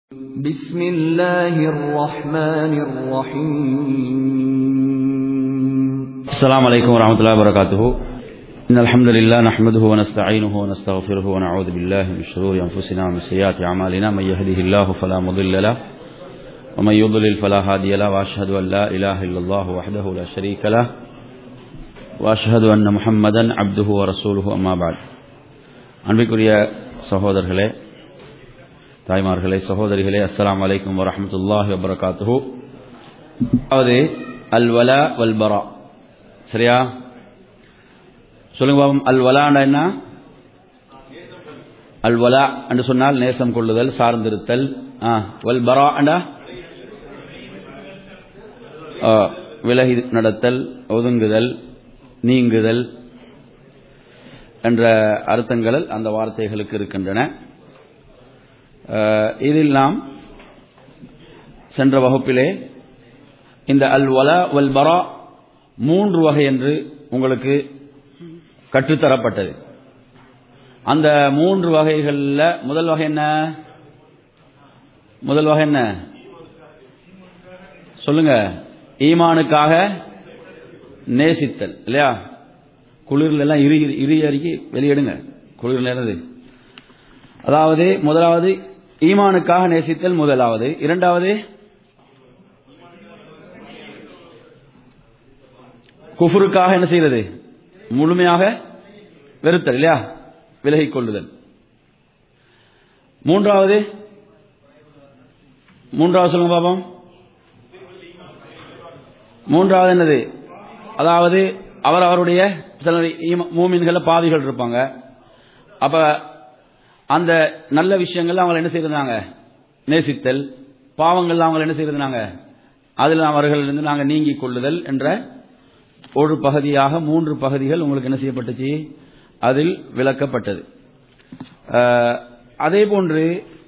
بسم الله الرحمن الرحيم السلام عليكم ورحمة الله وبركاته إن الحمد لله نحمده ونستعينه ونستغفره ونعوذ بالله من شرور أنفسنا ومن سيئات أعمالنا من يهده الله فلا مضل له ومن يضلل فلا هادي له وأشهد أن لا إله إلا الله وحده لا شريك له وأشهد أن محمدا عبده ورسوله أما بعد அன்பிற்குரிய சகோதரர்களே தாய்மார்களே சகோதரிகளே அஸ்ஸலாமு அலைக்கும் வரஹ்மத்துல்லாஹி வபரகாத்துஹு அதாவது அல் வலா வல் பரா சரியா சொல்லுங்க பாபம் அல் வலாண்டா என்ன அல் வலா என்று சொன்னால் நேசம் கொள்ளுதல் சார்ந்திருத்தல் ஆ வல் பரா அண்டா ஆ, விலகி நடத்தல் ஒதுங்குதல் நீங்குதல் என்ற அர்த்தங்கள் அந்த வார்த்தைகளுக்கு இருக்கின்றன அஹ், இதில் நாம் சென்ற வகுப்பிலே இந்த அல் வலா வல் பரா மூன்று வகை என்று உங்களுக்கு கற்றுத்தரப்பட்டது அந்த மூன்று வகைகளில் முதல் வகை என்ன முதல் வகை என்ன சொல்லுங்க ஈமானுக்காக நேசித்தல் இல்லையா குளிர்ல எல்லாம் இரு இரு அருகி வெளியிடுங்க குளிர் நேரது அதாவது முதலாவது ஈமானுக்காக நேசித்தல் முதலாவது இரண்டாவது குஃபுருக்காக என்ன செய்வது முழுமையாக வெறுத்தல் இல்லையா விலகிக் கொள்ளுதல் மூன்றாவது மூன்றாவது சொல்லுங்க பாப்போம் மூன்றாவது என்னது அதாவது அவர் அவருடைய சில மூமின்கள பாவிகள் இருப்பாங்க அப்ப அந்த நல்ல விஷயங்கள் அவங்க என்ன செய்திருந்தாங்க நேசித்தல் பாவங்கள் அவங்க என்ன செய்திருந்தாங்க அதில் அவர்கள் இருந்து நாங்கள் நீங்கிக் கொள்ளுதல் என்ற ஒரு பகுதியாக மூன்று பகுதிகள் உங்களுக்கு என்ன செய்யப்பட்டுச்சு அதில் விளக்கப்பட்டது அஹ், அதே போன்று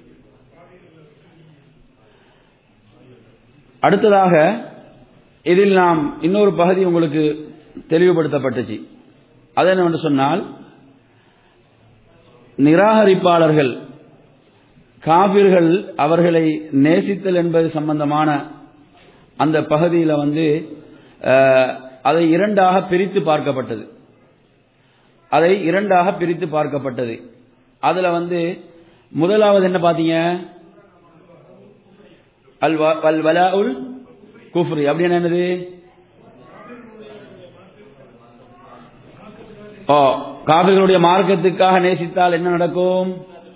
அடுத்ததாக இதில் நாம் இன்னொரு பகுதி உங்களுக்கு தெளிவுபடுத்தப்பட்டுச்சு அது என்னவென்று சொன்னால் நிராகரிப்பாளர்கள் காபிர்கள் அவர்களை நேசித்தல் என்பது சம்பந்தமான அந்த பகுதியில் வந்து அஹ், அதை இரண்டாக பிரித்து பார்க்கப்பட்டது அதை இரண்டாக பிரித்து பார்க்கப்பட்டது அதுல வந்து முதலாவது என்ன பாத்தீங்க அல் வ- அல் வலாஉல் குஃப்ரி அப்படின்னு என்னது ஓ காபிர்களுடைய மார்க்கத்துக்காக நேசித்தால் என்ன நடக்கும்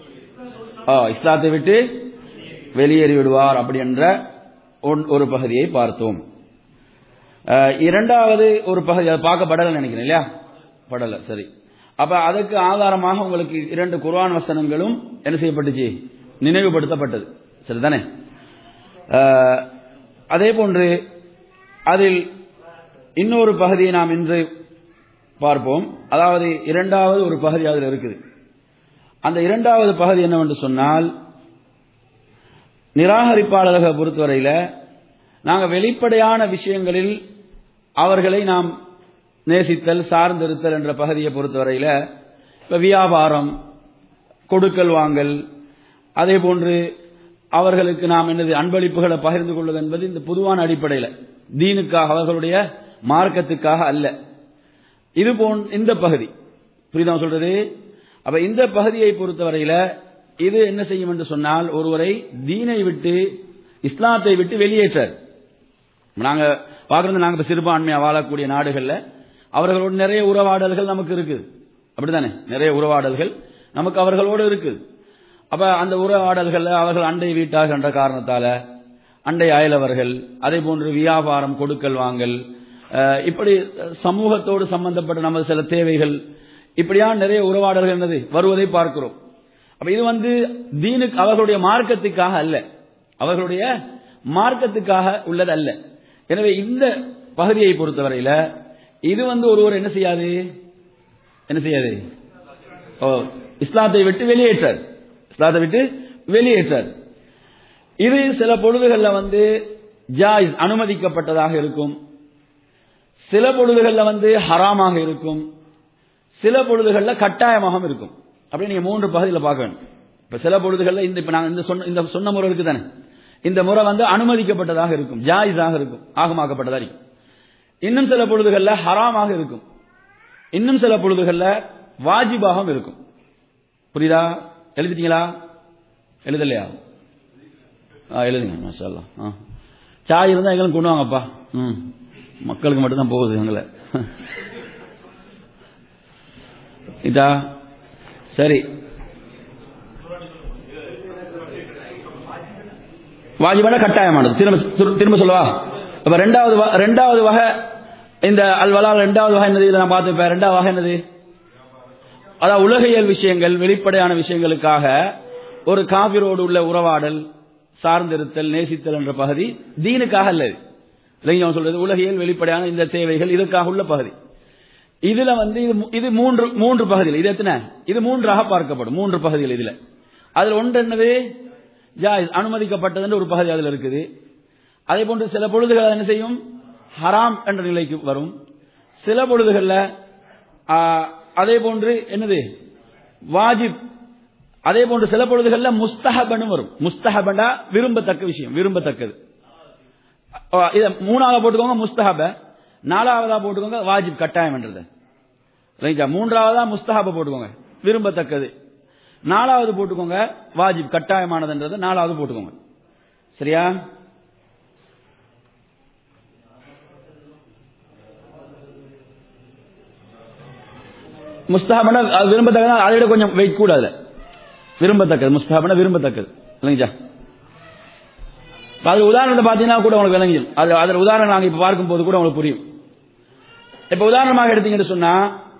ஓ இஸ்லாத்தை விட்டு வெளியேறி விடுவார் அப்படி என்ற ஒன்- ஒரு பகுதியை பார்த்தோம் அஹ், இரண்டாவது ஒரு பகுதி அது பார்க்கப்படலை நினைக்கிறேன் இல்லையா படல சரி அப்ப அதுக்கு ஆதாரமாக உங்களுக்கு இரண்டு குர்ஆன் வசனங்களும் என்ன செய்யப்பட்டுச்சு நினைவுபடுத்தப்பட்டது சரிதானே அஹ், அதே போன்று அதில் இன்னொரு பகுதியை நாம் இன்று பார்ப்போம் அதாவது இரண்டாவது ஒரு பகுதி அதில் இருக்குது அந்த இரண்டாவது பகுதி என்னவென்று சொன்னால் நிராகரிப்பாளர்களை பொறுத்தவரையில் நாங்கள் வெளிப்படையான விஷயங்களில் அவர்களை நாம் நேசித்தல் சார்ந்திருத்தல் என்ற பகுதியை பொறுத்தவரையில் இப்போ வியாபாரம் கொடுக்கல் வாங்கல் அதே போன்று அவர்களுக்கு நாம் என்னது அன்பளிப்புகளை பகிர்ந்து கொள்வது என்பது இந்த பொதுவான அடிப்படையில் தீனுக்காக அவர்களுடைய மார்க்கத்துக்காக அல்ல இது போன் இந்த பகுதி புரியுதா நான் சொல்றது அப்ப இந்த பகுதியை பொறுத்தவரையில இது என்ன செய்யும் என்று சொன்னால் ஒருவரை தீனை விட்டு இஸ்லாத்தை விட்டு வெளியேற்றார் நாங்க பார்க்கறது நாங்க இப்ப சிறுபான்மையா வாழக்கூடிய நாடுகள்ல அவர்களோடு நிறைய உறவாடல்கள் நமக்கு இருக்குது அப்படித்தானே நிறைய உறவாடல்கள் நமக்கு அவர்களோடு இருக்குது அப்ப அந்த உறவாடல்கள்ல அவர்கள் அண்டை வீட்டார் என்ற காரணத்தால அண்டை அயலவர்கள் அதே போன்று வியாபாரம் கொடுக்கல் வாங்கல் அஹ், இப்படி சமூகத்தோடு சம்பந்தப்பட்ட நமது சில தேவைகள் இப்படியான நிறைய உறவாடல்கள் என்னது வருவதை பார்க்கிறோம் அப்ப இது வந்து தீனுக்கு அவர்களுடைய மார்க்கத்துக்காக அல்ல அவர்களுடைய மார்க்கத்துக்காக உள்ளது அல்ல எனவே இந்த பகுதியை பொறுத்தவரையில இது வந்து ஒருவர் என்ன செய்யாது என்ன செய்யாது ஓ இஸ்லாத்தை விட்டு வெளியேற்றார் இஸ்லாத்தை விட்டு வெளியேற்றார் இது சில பொழுதுகள்ல வந்து ஜாயிஸ் அனுமதிக்கப்பட்டதாக இருக்கும் சில பொழுதுகள்ல வந்து ஹராமாக இருக்கும் சில பொழுதுகள்ல கட்டாயமாக இருக்கும் அப்படி நீங்க மூன்று பகுதியில் பார்க்க வேண்டும் இப்ப சில பொழுதுகள்ல இந்த இப்ப நாங்க இந்த சொன்ன இந்த சொன்ன முறை இருக்கு தானே இந்த முறை வந்து அனுமதிக்கப்பட்டதாக இருக்கும் ஜாயிஸாக இருக்கும் ஆகமாக்கப்பட்டதா இருக்கும் இன்னும் சில பொழுதுகள்ல ஹராமாக இருக்கும் இன்னும் சில பொழுதுகள்ல வாஜிபாகவும் இருக்கும் புரியுதா எழுதிட்டீங்களா எழுதலையா ஆ எழுதுங்க மாஷா அல்லாஹ். ஆ சாய் இருந்தா எங்களும் கொண்டு வாங்கப்பா ம் மக்களுக்கு மட்டும்தான் போகுது எங்களை இதா சரி வாஜிபான கட்டாயமானது திரும்ப திரு- திரும்ப சொல்லவா அப்ப ரெண்டாவது வ- ரெண்டாவது வகை இந்த அல்வலால் ரெண்டாவது வகை என்னது இதை நான் பார்த்து இப்ப ரெண்டாவது வகை என்னது அதாவது உலகியல் விஷயங்கள் வெளிப்படையான விஷயங்களுக்காக ஒரு காபிரோடு உள்ள உறவாடல் சார்ந்திருத்தல் நேசித்தல் என்ற பகுதி தீனுக்காக அல்ல இது. இளைஞன் சொல்றது உலகியல் வெளிப்படையான இந்த தேவைகள் இதற்காக உள்ள பகுதி இதுல வந்து இது மூ- இது மூன்று மூன்று பகுதிகள் இது எத்தனை இது மூன்றாக பார்க்கப்படும் மூன்று பகுதிகள் இதுல அதுல ஒன்று என்னது ஜாயிஸ் அனுமதிக்கப்பட்டது ஒரு பகுதி அதுல இருக்குது அதே போன்று சில பொழுதுகள் அது என்ன செய்யும் ஹராம் என்ற நிலைக்கு வரும் சில பொழுதுகள்ல ஆ, அதே போன்று என்னது வாஜிப் அதே போன்று சில பொழுதுகள்ல முஸ்தஹபன்னு வரும் முஸ்தஹபண்டா விரும்பத்தக்க விஷயம் விரும்பத்தக்கது ஆ, இத மூணாவதா போட்டுக்கோங்க முஸ்தஹப நாலாவதா போட்டுக்கோங்க வாஜிப் கட்டாயம் என்றது ரைட்டா மூன்றாவதா முஸ்தஹப போட்டுக்கோங்க விரும்பத்தக்கது நாலாவது போட்டுக்கோங்க வாஜிப் கட்டாயமானதுன்றது நாலாவது போட்டுக்கோங்க சரியா முஸ்தஹபன அது விரும்பத்தக்கது அதை விட கொஞ்சம் வெயிட் கூட அதுல விரும்பத்தக்கது முஸ்தஹபன விரும்பத்தக்கது இல்லைங்களா அது உதாரணத்தை பார்த்தீங்கன்னா கூட உங்களுக்கு விளங்கிடும் அது அதில் உதாரணம் நாங்கள் இப்போ பார்க்கும்போது கூட உங்களுக்கு புரியும் இப்போ உதாரணமாக எடுத்தீங்கன்னு சொன்னா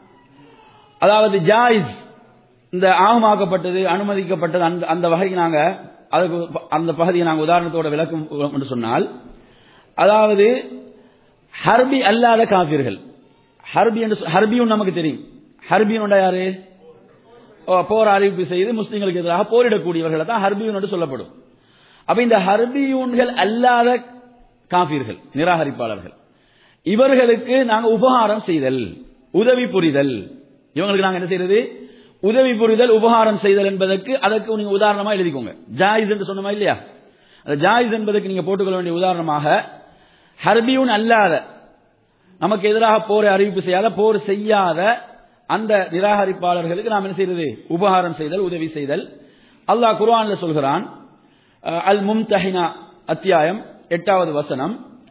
அதாவது ஜாயிஸ் இந்த ஆகமாக்கப்பட்டது அனுமதிக்கப்பட்டது அந்த அந்த வகைக்கு நாங்க அதுக்கு அந்த பகுதியை நாங்கள் உதாரணத்தோட விளக்கும் என்று சொன்னால் அதாவது ஹர்பி அல்லாத காபிர்கள் ஹர்பி என்று சொ- ஹர்பியும் நமக்கு தெரியும் ஹர்பியும் யாரு ஓ, போர் அறிவிப்பு செய்து முஸ்லிம்களுக்கு எதிராக போரிடக்கூடியவர்களை தான் ஹர்பியூன் என்று சொல்லப்படும் அப்ப இந்த ஹர்பியூன்கள் அல்லாத காபீர்கள் நிராகரிப்பாளர்கள் இவர்களுக்கு நாங்க உபகாரம் செய்தல் உதவி புரிதல் இவங்களுக்கு நாங்க என்ன செய்யறது உதவி புரிதல் உபகாரம் செய்தல் என்பதற்கு அதற்கு நீங்க உதாரணமா எழுதிக்கோங்க ஜாயிஸ் என்று சொன்னமா இல்லையா அந்த ஜாயிஸ் என்பதற்கு நீங்க போட்டுக்கொள்ள வேண்டிய உதாரணமாக ஹர்பியூன் அல்லாத நமக்கு எதிராக போரை அறிவிப்பு செய்யாத போர் செய்யாத அந்த நிராகரிப்பாளர்களுக்கு நாம் என்ன செய்யறது உபகாரம் செய்தல் உதவி செய்தல் அல்லாஹ் குர்ஆன்ல சொல்கிறான் அஹ், அல் மும்தஹினா அத்தியாயம் எட்டாவது வசனம்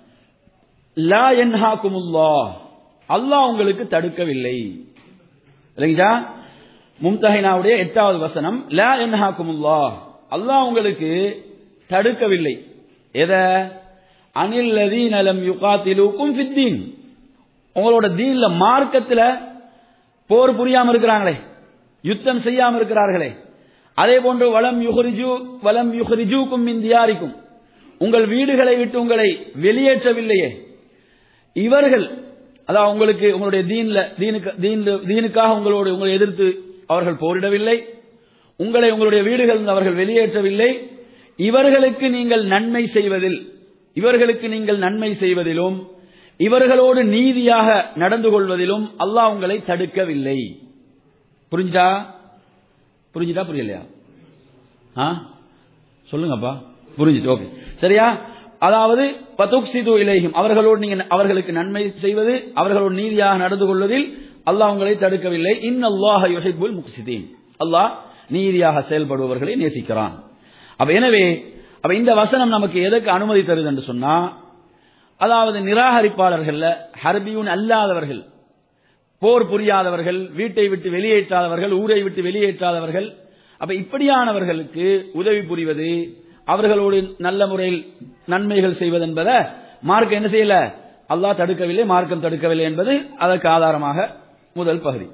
லா என்ஹாக்குமுல்லாஹ் அல்லாஹ் உங்களுக்கு தடுக்கவில்லை இல்லைங்களா மும்தஹினாவுடைய எட்டாவது வசனம் லா என்ஹாக்குமுல்லாஹ் அல்லாஹ் உங்களுக்கு தடுக்கவில்லை எதை அனில் லதீன லம் யுகாத்திலுக்கும் ஃபித்தீன் உங்களோட தீன்ல மார்க்கத்துல போர் புரியாம இருக்கிறாங்களே யுத்தம் செய்யாம இருக்கிறார்களே அதே போன்று வலம் யுஹரிஜு வலம் யுஹரிஜூக்கும் மின் தியாரிக்கும் உங்கள் வீடுகளை விட்டு உங்களை வெளியேற்றவில்லையே இவர்கள் அதாவது உங்களுக்கு உங்களுடைய தீன்ல தீனுக்கு தீன்ல- தீனுக்காக உங்களோடு உங்களை எதிர்த்து அவர்கள் போரிடவில்லை உங்களை உங்களுடைய வீடுகளில் அவர்கள் வெளியேற்றவில்லை இவர்களுக்கு நீங்கள் நன்மை செய்வதில் இவர்களுக்கு நீங்கள் நன்மை செய்வதிலும் இவர்களோடு நீதியாக நடந்து கொள்வதிலும் அல்லாஹ் உங்களை தடுக்கவில்லை புரிஞ்சா புரிஞ்சுதா புரியலையா ஆ சொல்லுங்கப்பா புரிஞ்சுது ஓகே சரியா அதாவது பதுக்சிது இலைஹிம் அவர்களோடு நீங்க அவர்களுக்கு நன்மை செய்வது அவர்களோடு நீதியாக நடந்து கொள்வதில் அல்லாஹ் உங்களை தடுக்கவில்லை இன்னல்லாஹ யுஹிப்புல் முக்சிதீன் அல்லாஹ் நீதியாக செயல்படுபவர்களை நேசிக்கிறான் அப்ப எனவே அப்ப இந்த வசனம் நமக்கு எதற்கு அனுமதி தருது என்று சொன்னா அதாவது நிராகரிப்பாளர்கள்ல ஹர்பியூன் அல்லாதவர்கள் போர் புரியாதவர்கள் வீட்டை விட்டு வெளியேற்றாதவர்கள் ஊரை விட்டு வெளியேற்றாதவர்கள் அப்ப இப்படியானவர்களுக்கு உதவி புரிவது அவர்களோடு நல்ல முறையில் நன்மைகள் செய்வது என்பதை மார்க்கம் என்ன செய்யல அல்லாஹ் தடுக்கவில்லை மார்க்கம் தடுக்கவில்லை என்பது அதற்கு ஆதாரமாக முதல் பகுதி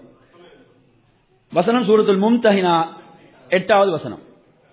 வசனம் சூரத்துல் மும்தஹினா எட்டாவது வசனம்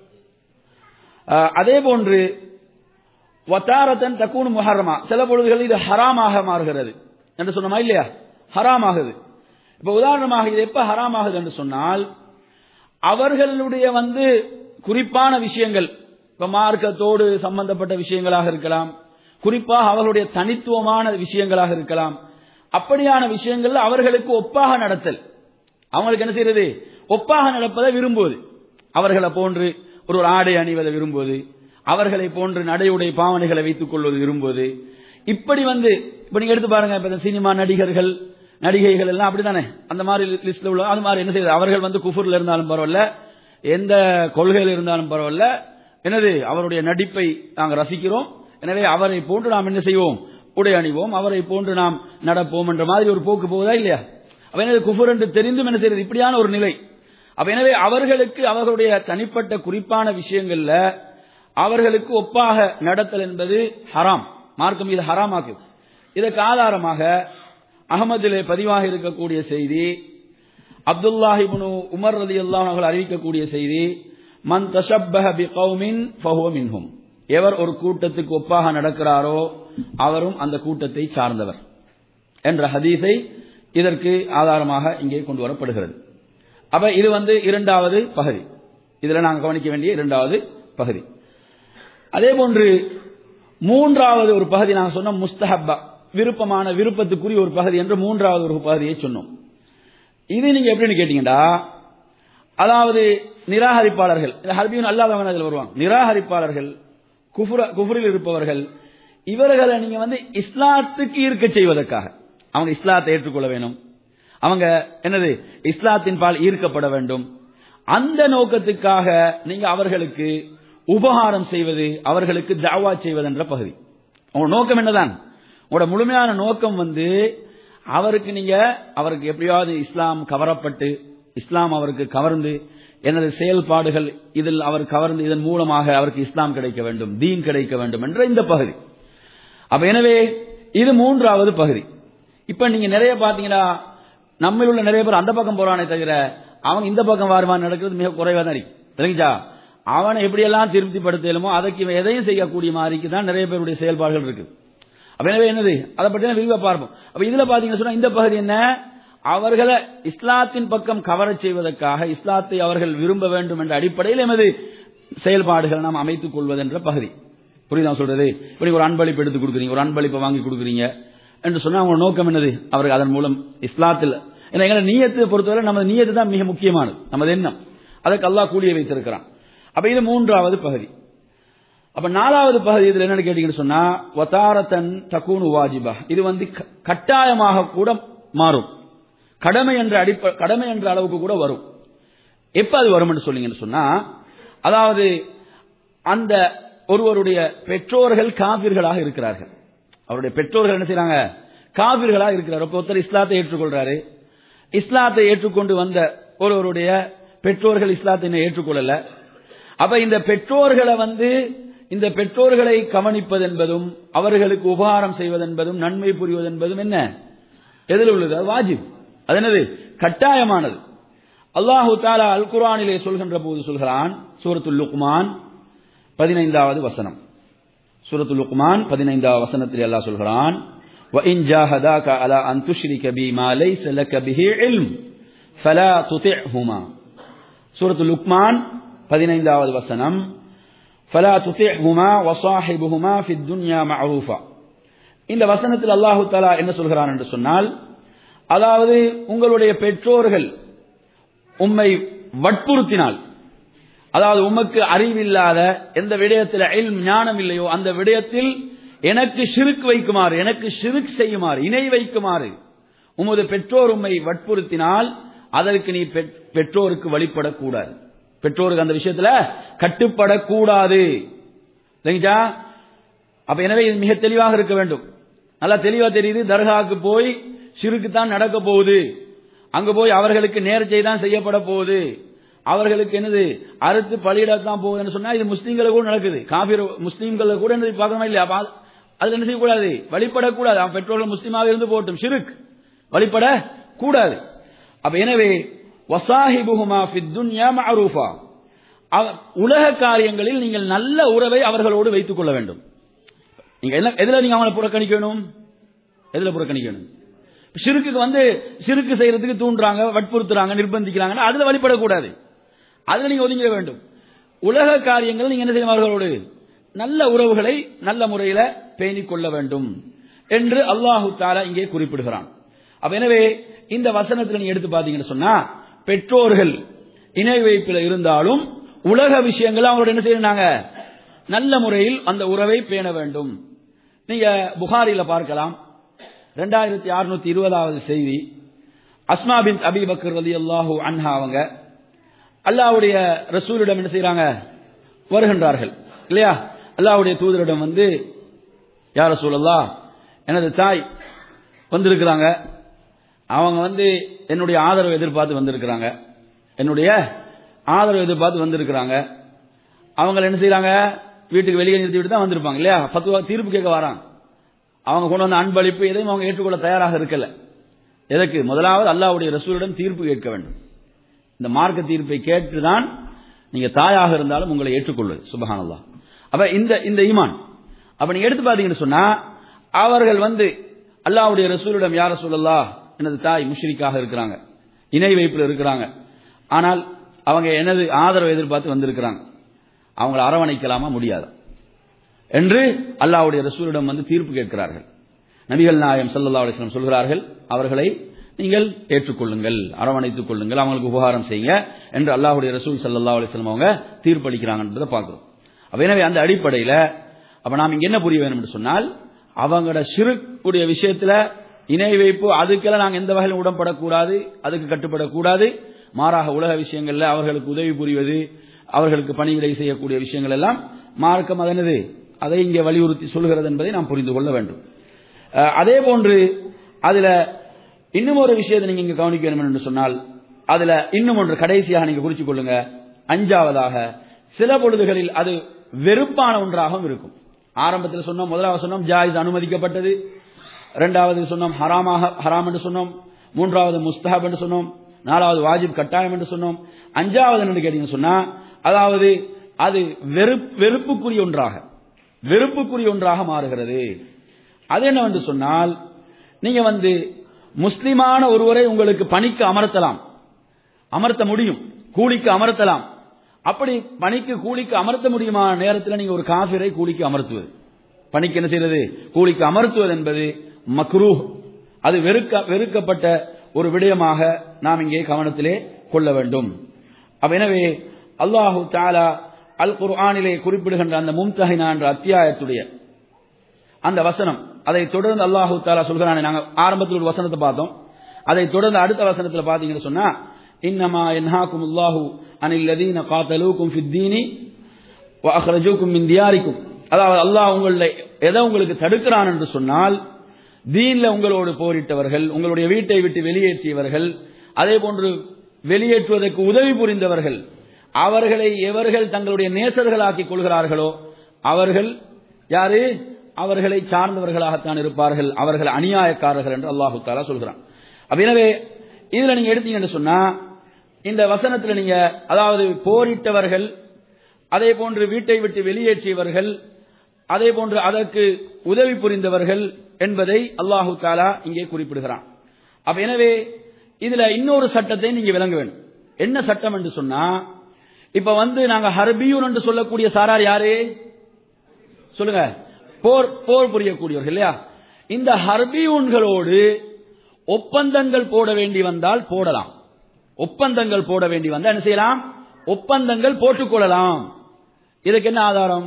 அஹ், அதே போன்று வத்தாரத்தன் தக்கூன் முஹர்ரமா சில பொழுதுகள் இது ஹராமாக மாறுகிறது என்று சொன்னோமா இல்லையா ஹராமாகுது இப்ப உதாரணமாக இது எப்ப ஹராமாகுது என்று சொன்னால் அவர்களுடைய வந்து குறிப்பான விஷயங்கள் இப்ப மார்க்கத்தோடு சம்பந்தப்பட்ட விஷயங்களாக இருக்கலாம் குறிப்பாக அவர்களுடைய தனித்துவமான விஷயங்களாக இருக்கலாம் அப்படியான விஷயங்கள்ல அவர்களுக்கு ஒப்பாக நடத்தல் அவங்களுக்கு என்ன செய்யறது ஒப்பாக நடப்பதை விரும்புவது அவர்களை போன்று ஒரு ஒரு ஆடை அணிவதை விரும்புவது அவர்களை போன்று நடையுடை பாவனைகளை வைத்துக் கொள்வது விரும்புவது இப்படி வந்து இப்ப நீங்க எடுத்து பாருங்க இப்ப இந்த சினிமா நடிகர்கள் நடிகைகள் எல்லாம் அப்படித்தானே அந்த மாதிரி லிஸ்ட்ல உள்ள அது மாதிரி என்ன செய்யுது அவர்கள் வந்து குஃபுர்ல இருந்தாலும் பரவாயில்ல எந்த கொள்கையில் இருந்தாலும் பரவாயில்ல என்னது அவருடைய நடிப்பை நாங்கள் ரசிக்கிறோம் எனவே அவரை போன்று நாம் என்ன செய்வோம் உடை அணிவோம் அவரை போன்று நாம் நடப்போம் என்ற மாதிரி ஒரு போக்கு போகுதா இல்லையா அப்ப எனவே குஃபுர் என்று தெரிந்தும் என்ன செய்யறது இப்படியான ஒரு நிலை அப்ப எனவே அவர்களுக்கு அவர்களுடைய தனிப்பட்ட குறிப்பான விஷயங்கள்ல அவர்களுக்கு ஒப்பாக நடத்தல் என்பது ஹராம் மார்க்கம் இது ஹராமாக்கு இதற்கு ஆதாரமாக அகமதிலே பதிவாக இருக்கக்கூடிய செய்தி அப்துல்லாஹிபுனு உமர் ரதி அவர்கள் அறிவிக்கக்கூடிய செய்தி மன் தஷப்பஹ பி கௌமின் ஃபஹுவ மின்ஹும் எவர் ஒரு கூட்டத்துக்கு ஒப்பாக நடக்கிறாரோ அவரும் அந்த கூட்டத்தை சார்ந்தவர் என்ற ஹதீஸை இதற்கு ஆதாரமாக இங்கே கொண்டு வரப்படுகிறது அப்ப இது வந்து இரண்டாவது பகுதி இதுல நாங்கள் கவனிக்க வேண்டிய இரண்டாவது பகுதி அதே போன்று மூன்றாவது ஒரு பகுதி நாங்கள் சொன்னோம் முஸ்தஹப்பா விருப்பமான விருப்பத்துக்குரிய ஒரு பகுதி என்று மூன்றாவது ஒரு பகுதியை சொன்னோம் இது நீங்க எப்படின்னு கேட்டீங்கன்னா அதாவது நிராகரிப்பாளர்கள் ஹர்பியும் அல்லாதவங்க அதில் வருவாங்க நிராகரிப்பாளர்கள் குஃபுர குஃபுரில் இருப்பவர்கள் இவர்களை நீங்க வந்து இஸ்லாத்துக்கு இருக்க செய்வதற்காக அவங்க இஸ்லாத்தை ஏற்றுக்கொள்ள வேணும் அவங்க என்னது இஸ்லாத்தின் பால் ஈர்க்கப்பட வேண்டும் அந்த நோக்கத்துக்காக நீங்க அவர்களுக்கு உபகாரம் செய்வது அவர்களுக்கு தாவா செய்வது என்ற பகுதி உங்களோட நோக்கம் என்னதான் உங்களோட முழுமையான நோக்கம் வந்து அவருக்கு நீங்க அவருக்கு எப்படியாவது இஸ்லாம் கவரப்பட்டு இஸ்லாம் அவருக்கு கவர்ந்து எனது செயல்பாடுகள் இதில் அவர் கவர்ந்து இதன் மூலமாக அவருக்கு இஸ்லாம் கிடைக்க வேண்டும் தீன் கிடைக்க வேண்டும் என்ற இந்த பகுதி அப்ப எனவே இது மூன்றாவது பகுதி இப்ப நீங்க நிறைய பாத்தீங்கன்னா நம்ம உள்ள நிறைய பேர் அந்த பக்கம் போறானே தவிர அவங்க இந்த பக்கம் வாருமான் நடக்கிறது மிக குறைவா தான் இருக்கு தெரிஞ்சா அவனை எப்படியெல்லாம் திருப்திப்படுத்தலுமோ அதற்கு இவன் எதையும் செய்யக்கூடிய மாதிரிக்கு தான் நிறைய பேருடைய செயல்பாடுகள் இருக்கு அப்ப எனவே என்னது அதை பற்றி விரிவா பார்ப்போம் அப்ப இதுல பாத்தீங்கன்னா சொன்னா இந்த பகுதி என்ன அவர்களை இஸ்லாத்தின் பக்கம் கவரச் செய்வதற்காக இஸ்லாத்தை அவர்கள் விரும்ப வேண்டும் என்ற அடிப்படையில் எமது செயல்பாடுகள் நாம் அமைத்துக் கொள்வது என்ற பகுதி புரியுதா சொல்றது இப்படி ஒரு அன்பளிப்பு எடுத்து கொடுக்குறீங்க ஒரு அன்பளிப்பை வாங்கி கொடுக்குறீங்க என்று சொன்னா அவங்க நோக்கம் என்னது அவர்கள் அதன் மூலம் இஸ்லாத்தில் ஏன்னா எங்களை நீயத்தை பொறுத்தவரை நமது நீயத்து தான் மிக முக்கியமானது நமது எண்ணம் அதற்கு அல்லாஹ் கூலிய வைத்திருக்கிறான் அப்ப இது மூன்றாவது பகுதி அப்ப நாலாவது பகுதி இதுல என்னன்னு கேட்டீங்கன்னு சொன்னா வதாரத்தன் தக்கூனு வாஜிபா இது வந்து கட்டாயமாக கூட மாறும் கடமை என்ற அடிப்ப கடமை என்ற அளவுக்கு கூட வரும் எப்ப அது வரும் என்று சொன்னீங்கன்னு சொன்னா அதாவது அந்த ஒருவருடைய பெற்றோர்கள் காவிர்களாக இருக்கிறார்கள் அவருடைய பெற்றோர்கள் என்ன செய்யறாங்க காவிர்களாக இருக்கிறார் ஒருத்தர் இஸ்லாத்தை ஏற்றுக்கொள்றாரு இஸ்லாத்தை ஏற்றுக்கொண்டு வந்த ஒருவருடைய பெற்றோர்கள் இஸ்லாத்தை ஏற்றுக்கொள்ளல அப்ப இந்த பெற்றோர்களை வந்து இந்த பெற்றோர்களை கவனிப்பது என்பதும் அவர்களுக்கு உபகாரம் செய்வது என்பதும் நன்மை புரிவது என்பதும் என்ன எதில் உள்ளது அது வாஜிப் அது என்னது கட்டாயமானது அல்லாஹு தாலா அல் குரானிலே சொல்கின்ற போது சொல்கிறான் சூரத்துல் லுக்மான் பதினைந்தாவது வசனம் சூரத்துல் லுக்மான் பதினைந்தாவது வசனத்தில் அல்லாஹ் சொல்கிறான் وَإِنْ جَاهَدَاكَ عَلَى أَن تُشْرِكَ بِي مَا لَيْسَ لَكَ بِهِ عِلْمٌ فَلَا تُطِعْهُمَا சூரத்துல் லுக்மான் பதினைந்தாவது வசனம் فَلَا تُطِعْهُمَا وَصَاحِبُهُمَا فِي الدُّنْيَا مَعْرُوفًا இந்த வசனத்தில் அல்லாஹு தாலா என்ன சொல்கிறான் என்று சொன்னால் அதாவது உங்களுடைய பெற்றோர்கள் உம்மை வற்புறுத்தினால் அதாவது உமக்கு அறிவில்லாத எந்த விடயத்தில் இல்ம் ஞானம் இல்லையோ அந்த விடயத்தில் எனக்கு ஷிருக் வைக்குமாறு எனக்கு ஷிருக் செய்யுமாறு இணை வைக்குமாறு உமது பெற்றோர் உம்மை வற்புறுத்தினால் அதற்கு நீ பெற்றோருக்கு வழிபடக்கூடாது பெற்றோருக்கு அந்த விஷயத்துல கட்டுப்படக்கூடாது இல்லைங்களா அப்ப எனவே இது மிக தெளிவாக இருக்க வேண்டும் நல்லா தெளிவா தெரியுது தர்காவுக்கு போய் சிறுக்கு தான் நடக்க போகுது அங்க போய் அவர்களுக்கு நேர்ச்சை தான் செய்யப்பட போகுது அவர்களுக்கு என்னது அறுத்து பலியிடத்தான் போகுதுன்னு சொன்னா இது முஸ்லீம்களை கூட நடக்குது காபிர் முஸ்லீம்களை கூட என்னது பார்க்கணுமா இல்லையா அது என்ன செய்யக்கூடாது வழிபடக்கூடாது அவன் பெற்றோர்கள் முஸ்லீமாக இருந்து போட்டும் ஷிருக் வழிபட கூடாது அப்ப எனவே வசாஹிபுஹுமா ஃபித் துன்யா மஅரூஃபா உலக காரியங்களில் நீங்கள் நல்ல உறவை அவர்களோடு வைத்துக் கொள்ள வேண்டும் நீங்க என்ன எதுல நீங்க அவங்களை புறக்கணிக்கணும் எதுல புறக்கணிக்கணும் சிறுக்குக்கு வந்து சிறுக்கு செய்யறதுக்கு தூண்டுறாங்க வற்புறுத்துறாங்க நிர்பந்திக்கிறாங்க அதுல வழிபடக்கூடாது அதுல நீங்க ஒதுங்கிட வேண்டும் உலக காரியங்கள் நீங்க என்ன செய்யணும் அவர்களோடு நல்ல உறவுகளை நல்ல முறையில பேணிக் கொள்ள வேண்டும் என்று அல்லாஹு தாலா இங்கே குறிப்பிடுகிறான் அப்ப எனவே இந்த வசனத்தில் நீங்க எடுத்து பாத்தீங்கன்னு சொன்னா பெற்றோர்கள் இணை வைப்பில் இருந்தாலும் உலக விஷயங்கள் அவங்களோட என்ன செய்யறாங்க நல்ல முறையில் அந்த உறவை பேண வேண்டும் நீங்க புகாரில பார்க்கலாம் ரெண்டாயிரத்தி அறுநூத்தி இருபதாவது செய்தி அஸ்மா பின் அபி பக்கர் ரதி அல்லாஹூ அன்ஹா அவங்க அல்லாவுடைய ரசூலிடம் என்ன செய்யறாங்க வருகின்றார்கள் இல்லையா அல்லாவுடைய தூதரிடம் வந்து யார் ரசூலல்லா எனது தாய் வந்திருக்கிறாங்க அவங்க வந்து என்னுடைய ஆதரவு எதிர்பார்த்து வந்திருக்கிறாங்க என்னுடைய ஆதரவு எதிர்பார்த்து வந்திருக்கிறாங்க அவங்க என்ன செய்யறாங்க வீட்டுக்கு வெளியே நிறுத்தி விட்டு தான் வந்திருப்பாங்க இல்லையா பத்து தீர்ப்பு கேட்க வராங்க அவங்க கொண்டு வந்த அன்பளிப்பு எதையும் அவங்க ஏற்றுக்கொள்ள தயாராக இருக்கல எதற்கு முதலாவது அல்லாவுடைய ரசூலிடம் தீர்ப்பு கேட்க வேண்டும் இந்த மார்க்க தீர்ப்பை கேட்டுதான் நீங்க தாயாக இருந்தாலும் உங்களை ஏற்றுக்கொள்வது சுபஹானல்லா அப்ப இந்த இந்த ஈமான் அப்ப நீங்க எடுத்து பாத்தீங்கன்னு சொன்னா அவர்கள் வந்து அல்லாவுடைய ரசூலிடம் யார சொல்லலா எனது தாய் முஷ்ரிக்காக இருக்கிறாங்க இணை வைப்பில் இருக்கிறாங்க ஆனால் அவங்க எனது ஆதரவு எதிர்பார்த்து வந்திருக்கிறாங்க அவங்களை அரவணைக்கலாமா முடியாது என்று அல்லாவுடைய ரசூலிடம் வந்து தீர்ப்பு கேட்கிறார்கள் நபிகள் நாயம் சல்லா அலிஸ்லாம் சொல்கிறார்கள் அவர்களை நீங்கள் ஏற்றுக்கொள்ளுங்கள் அரவணைத்துக் கொள்ளுங்கள் அவங்களுக்கு உபகாரம் செய்யுங்க என்று அல்லாஹுடைய ரசூல் சல்லா அலிஸ்லாம் அவங்க தீர்ப்பளிக்கிறாங்க என்பதை பார்க்கிறோம் அப்ப எனவே அந்த அடிப்படையில் அப்ப நாம் இங்க என்ன புரிய வேணும் என்று சொன்னால் அவங்களோட சிறுக்குடைய விஷயத்துல இணை வைப்பு அதுக்கெல்லாம் நாங்கள் எந்த வகையிலும் உடன்படக்கூடாது அதுக்கு கட்டுப்படக்கூடாது மாறாக உலக விஷயங்கள்ல அவர்களுக்கு உதவி புரிவது அவர்களுக்கு பணிவிடை செய்யக்கூடிய விஷயங்கள் எல்லாம் மார்க்கம் அதனது அதை இங்கே வலியுறுத்தி சொல்கிறது என்பதை நாம் புரிந்து கொள்ள வேண்டும் அதே போன்று அதுல இன்னும் ஒரு விஷயத்தை நீங்க இங்க கவனிக்க வேண்டும் என்று சொன்னால் அதுல இன்னும் ஒன்று கடைசியாக நீங்க குறித்துக் கொள்ளுங்க அஞ்சாவதாக சில பொழுதுகளில் அது வெறுப்பான ஒன்றாகவும் இருக்கும் ஆரம்பத்தில் சொன்னோம் முதலாவது சொன்னோம் ஜாயிஸ் அனுமதிக்கப்பட்டது இரண்டாவது சொன்னோம் ஹராமாக ஹராம் என்று சொன்னோம் மூன்றாவது முஸ்தஹப் என்று சொன்னோம் நாலாவது வாஜிப் கட்டாயம் என்று சொன்னோம் அஞ்சாவது என்று கேட்டீங்கன்னு சொன்னா அதாவது அது வெறுப்புக்குரிய ஒன்றாக வெறுப்புக்குரிய ஒன்றாக மாறுகிறது அது என்னவென்று சொன்னால் நீங்க வந்து முஸ்லிமான ஒருவரை உங்களுக்கு பணிக்கு அமர்த்தலாம் அமர்த்த முடியும் கூலிக்கு அமர்த்தலாம் அப்படி பணிக்கு கூலிக்கு அமர்த்த முடியுமான நேரத்தில் நீங்க ஒரு காபிரை கூலிக்கு அமர்த்துவது பணிக்கு என்ன செய்யறது கூலிக்கு அமர்த்துவது என்பது மக்ரூ அது வெறுக்க வெறுக்கப்பட்ட ஒரு விடயமாக நாம் இங்கே கவனத்திலே கொள்ள வேண்டும் அப்ப எனவே அல்லாஹு தாலா அல் குர்ஆனிலே குறிப்பிடுகின்ற அந்த மும்தஹினா என்ற அத்தியாயத்துடைய அந்த வசனம் அதை தொடர்ந்து அல்லாஹு தாலா சொல்கிறானே நாங்க ஆரம்பத்தில் ஒரு வசனத்தை பார்த்தோம் அதை தொடர்ந்து அடுத்த வசனத்தில் பாத்தீங்கன்னு சொன்னா இன்னமா என்ஹாக்கும் அல்லாஹு அனில் லதீன காத்தலூக்கும் ஃபித்தீனி அஹ்ரஜூக்கும் மின் தியாரிக்கும் அதாவது அல்லாஹ் உங்களை எதை உங்களுக்கு தடுக்கிறான் என்று சொன்னால் தீன்ல உங்களோடு போரிட்டவர்கள் உங்களுடைய வீட்டை விட்டு வெளியேற்றியவர்கள் அதே போன்று வெளியேற்றுவதற்கு உதவி புரிந்தவர்கள் அவர்களை எவர்கள் தங்களுடைய நேசர்களாக்கிக் கொள்கிறார்களோ அவர்கள் யாரு அவர்களை சார்ந்தவர்களாகத்தான் இருப்பார்கள் அவர்கள் அநியாயக்காரர்கள் என்று அல்லாஹு தாலா சொல்கிறான் அப்ப எனவே இதுல நீங்க எடுத்தீங்கன்னு சொன்னா இந்த வசனத்துல நீங்க அதாவது போரிட்டவர்கள் அதே போன்று வீட்டை விட்டு வெளியேற்றியவர்கள் அதே போன்று அதற்கு உதவி புரிந்தவர்கள் என்பதை அல்லாஹு தாலா இங்கே குறிப்பிடுகிறான் அப்ப எனவே இதுல இன்னொரு சட்டத்தை நீங்க விளங்க வேண்டும் என்ன சட்டம் என்று சொன்னா இப்ப வந்து நாங்க ஹர்பியூன் என்று சொல்லக்கூடிய சாரார் யாரு சொல்லுங்க போர் போர் புரியக்கூடியவர்கள் இல்லையா இந்த ஹர்பியூன்களோடு ஒப்பந்தங்கள் போட வேண்டி வந்தால் போடலாம் ஒப்பந்தங்கள் போட வேண்டி வந்தால் என்ன செய்யலாம் ஒப்பந்தங்கள் போட்டுக்கொள்ளலாம் இதுக்கு என்ன ஆதாரம்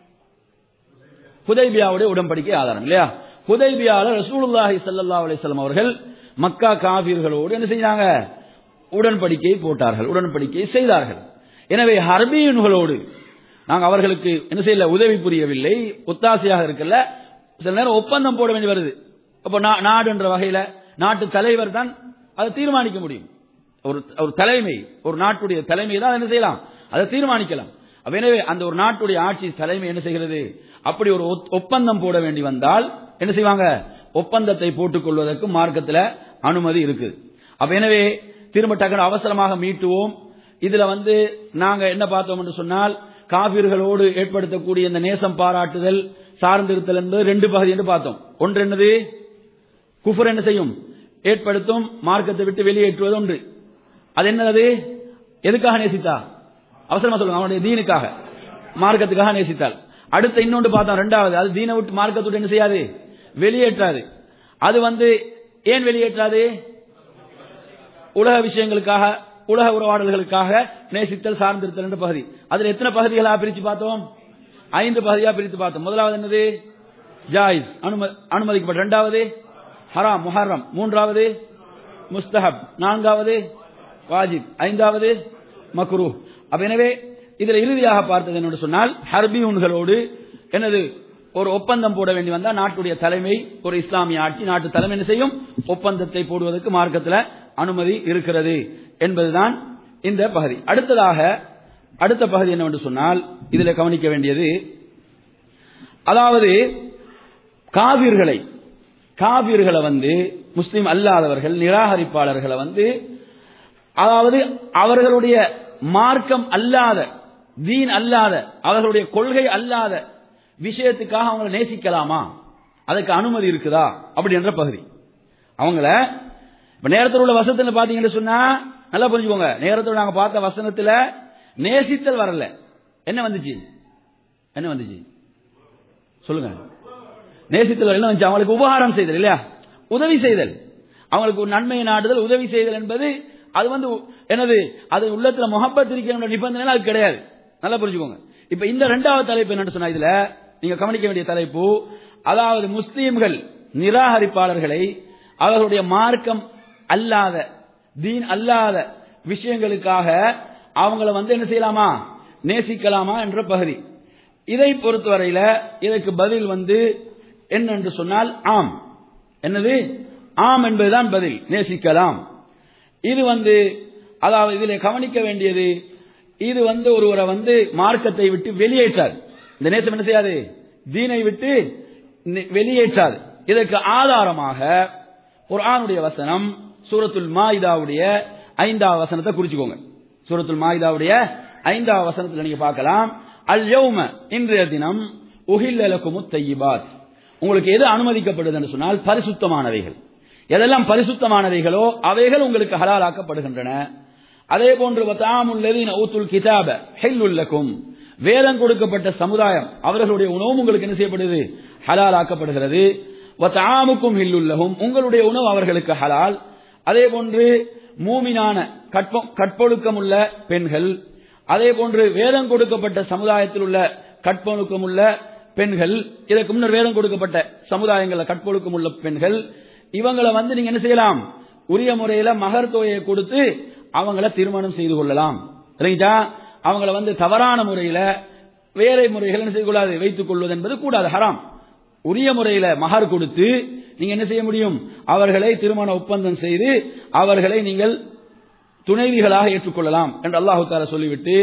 ஹுதைபியாவுடைய உடன்படிக்கை ஆதாரம் இல்லையா ஹுதைபியால ரசூலுல்லாஹி ஸல்லல்லாஹு அலைஹி வஸல்லம் அவர்கள் மக்கா காபீர்களோடு என்ன செஞ்சாங்க உடன்படிக்கை போட்டார்கள் உடன்படிக்கை செய்தார்கள் எனவே ஹர்பியன்களோடு நாங்கள் அவர்களுக்கு என்ன செய்யல உதவி புரியவில்லை ஒத்தாசையாக இருக்கல சில நேரம் ஒப்பந்தம் போட வேண்டி வருது அப்போ நாடு என்ற வகையில நாட்டு தலைவர் தான் அதை தீர்மானிக்க முடியும் ஒரு ஒரு தலைமை ஒரு நாட்டுடைய தலைமை தான் என்ன செய்யலாம் அதை தீர்மானிக்கலாம் எனவே அந்த ஒரு நாட்டுடைய ஆட்சி தலைமை என்ன செய்கிறது அப்படி ஒரு ஒப்பந்தம் போட வேண்டி வந்தால் என்ன செய்வாங்க ஒப்பந்தத்தை போட்டுக் கொள்வதற்கு மார்க்கத்தில் அனுமதி இருக்குது அப்ப எனவே திரும்ப டக்குனு அவசரமாக மீட்டுவோம் இதுல வந்து நாங்க என்ன பார்த்தோம் என்று சொன்னால் காபிர்களோடு ஏற்படுத்தக்கூடிய இந்த நேசம் பாராட்டுதல் சார்ந்திருத்தல் என்பது ரெண்டு பகுதி என்று பார்த்தோம் ஒன்று என்னது குஃபர் என்ன செய்யும் ஏற்படுத்தும் மார்க்கத்தை விட்டு வெளியேற்றுவது ஒன்று அது என்னது எதுக்காக நேசித்தா அவசரமா சொல்லுங்க அவனுடைய தீனுக்காக மார்க்கத்துக்காக நேசித்தால் அடுத்த இன்னொன்று பார்த்தோம் ரெண்டாவது அது தீனை விட்டு மார்க்கத்தோடு என்ன செய்யாது வெளியேற்றாது அது வந்து ஏன் வெளியேற்றாது உலக விஷயங்களுக்காக உலக உறவாடல்களுக்காக நேசித்தல் சார்ந்திருத்தல் என்ற பகுதி அதுல எத்தனை பகுதிகளா பிரிச்சு பார்த்தோம் ஐந்து பகுதியா பிரித்து பார்த்தோம் முதலாவது என்னது ஜாயிஸ் அனுமதி அனுமதிக்கப்பட்ட இரண்டாவது ஹராம் முஹர்ரம் மூன்றாவது முஸ்தஹப் நான்காவது வாஜிப் ஐந்தாவது மக்ரூ அப்ப எனவே இதுல இறுதியாக பார்த்தது என்னோட சொன்னால் ஹர்பியூன்களோடு எனது ஒரு ஒப்பந்தம் போட வேண்டி வந்தா நாட்டுடைய தலைமை ஒரு இஸ்லாமிய ஆட்சி நாட்டு தலைமை என்ன செய்யும் ஒப்பந்தத்தை போடுவதற்கு மார்க்கத்தில் அனுமதி இருக்கிறது என்பதுதான் இந்த பகுதி அடுத்ததாக அடுத்த பகுதி என்னவென்று சொன்னால் இதில் கவனிக்க வேண்டியது அதாவது காவிர்களை காவிர்களை வந்து முஸ்லிம் அல்லாதவர்கள் நிராகரிப்பாளர்களை வந்து அதாவது அவர்களுடைய மார்க்கம் அல்லாத தீன் அல்லாத அவர்களுடைய கொள்கை அல்லாத விஷயத்துக்காக அவங்களை நேசிக்கலாமா அதுக்கு அனுமதி இருக்குதா அப்படி என்ற பகுதி அவங்கள இப்ப நேரத்தில் உள்ள வசனத்தில் பாத்தீங்கன்னு சொன்னா நல்லா புரிஞ்சுக்கோங்க நேரத்தில் நாங்க பார்த்த வசனத்துல நேசித்தல் வரல என்ன வந்துச்சு என்ன வந்துச்சு சொல்லுங்க நேசித்தல் என்ன வந்துச்சு அவங்களுக்கு உபகாரம் செய்தல் இல்லையா உதவி செய்தல் அவங்களுக்கு ஒரு நன்மையை நாடுதல் உதவி செய்தல் என்பது அது வந்து என்னது அது உள்ளத்துல முகப்பத் இருக்கிற நிபந்தனை அது கிடையாது நல்லா புரிஞ்சுக்கோங்க இப்ப இந்த ரெண்டாவது தலைப்பு என்னன்னு சொன்னா இதுல நீங்க கவனிக்க வேண்டிய தலைப்பு அதாவது முஸ்லீம்கள் நிராகரிப்பாளர்களை அவர்களுடைய மார்க்கம் அல்லாத தீன் அல்லாத விஷயங்களுக்காக அவங்கள வந்து என்ன செய்யலாமா நேசிக்கலாமா என்ற பகுதி இதை பொறுத்தவரையில இதற்கு பதில் வந்து என்னென்று சொன்னால் ஆம் என்னது ஆம் என்பதுதான் பதில் நேசிக்கலாம் இது வந்து அதாவது இதில் கவனிக்க வேண்டியது இது வந்து ஒருவரை வந்து மார்க்கத்தை விட்டு வெளியேற்றார் இந்த நேசம் என்ன செய்யாது தீனை விட்டு வெளியேற்றாது இதற்கு ஆதாரமாக ஒரு ஆணுடைய வசனம் சூரத்துல் மாயிதாவுடைய ஐந்தாவது வசனத்தை குறிச்சுக்கோங்க சூரத்துல் மாயிதாவுடைய ஐந்தாவது வசனத்தில் நீங்க பார்க்கலாம் அல் யௌம இன்றைய தினம் உஹில்லலக்குமு தையிபாத் உங்களுக்கு எது அனுமதிக்கப்படுதுன்னு சொன்னால் பரிசுத்தமானவைகள் எதெல்லாம் பரிசுத்தமானவைகளோ அவைகள் உங்களுக்கு ஹலாலாக்கப்படுகின்றன அதே போன்று வத்தாமுல்லதீன ஊத்துல் கிதாப ஹெல்லுல்லக்கும் வேதம் கொடுக்கப்பட்ட சமுதாயம் அவர்களுடைய உணவும் உங்களுக்கு என்ன செய்யப்படுது ஹலால் ஆக்கப்படுகிறது வத்தாமுக்கும் ஹில்லுல்லகும் உங்களுடைய உணவு அவர்களுக்கு ஹலால் அதே போன்று மூமினான கற்பம் கற்பொழுக்கம் உள்ள பெண்கள் அதே போன்று வேதம் கொடுக்கப்பட்ட சமுதாயத்தில் உள்ள கற்பொழுக்கம் உள்ள பெண்கள் இதற்கு முன்னர் வேதம் கொடுக்கப்பட்ட சமுதாயங்களில் கற்பொழுக்கம் உள்ள பெண்கள் இவங்களை வந்து நீங்க என்ன செய்யலாம் உரிய முறையில மகர் தொகையை கொடுத்து அவங்கள திருமணம் செய்து கொள்ளலாம் இல்லைங்களா அவங்கள வந்து தவறான முறையில வேற முறைகள் என்ன செய்து கொள்ளாது வைத்துக் கொள்வது என்பது கூடாது ஹராம் உரிய முறையில மகர் கொடுத்து நீங்க என்ன செய்ய முடியும் அவர்களை திருமண ஒப்பந்தம் செய்து அவர்களை நீங்கள் துணைவிகளாக ஏற்றுக்கொள்ளலாம் என்று அல்லாஹு தாலா சொல்லிவிட்டு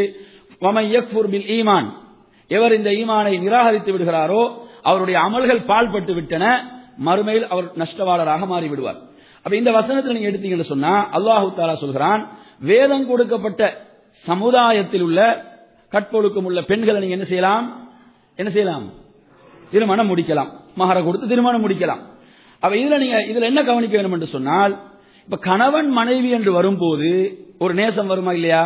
பில் ஈமான் எவர் இந்த ஈமானை நிராகரித்து விடுகிறாரோ அவருடைய அமல்கள் பால்பட்டு விட்டன மறுமையில் அவர் நஷ்டவாளராக மாறிவிடுவார் அப்ப இந்த வசனத்தில் நீங்க எடுத்தீங்கன்னு சொன்னா அல்லாஹு தாலா சொல்கிறான் வேதம் கொடுக்கப்பட்ட சமுதாயத்தில் உள்ள கற்பொழுக்கம் உள்ள பெண்களை நீங்க என்ன செய்யலாம் என்ன செய்யலாம் திருமணம் முடிக்கலாம் மகர கொடுத்து திருமணம் முடிக்கலாம் அப்ப இதுல நீங்க இதுல என்ன கவனிக்க வேண்டும் என்று சொன்னால் இப்ப கணவன் மனைவி என்று வரும்போது ஒரு நேசம் வருமா இல்லையா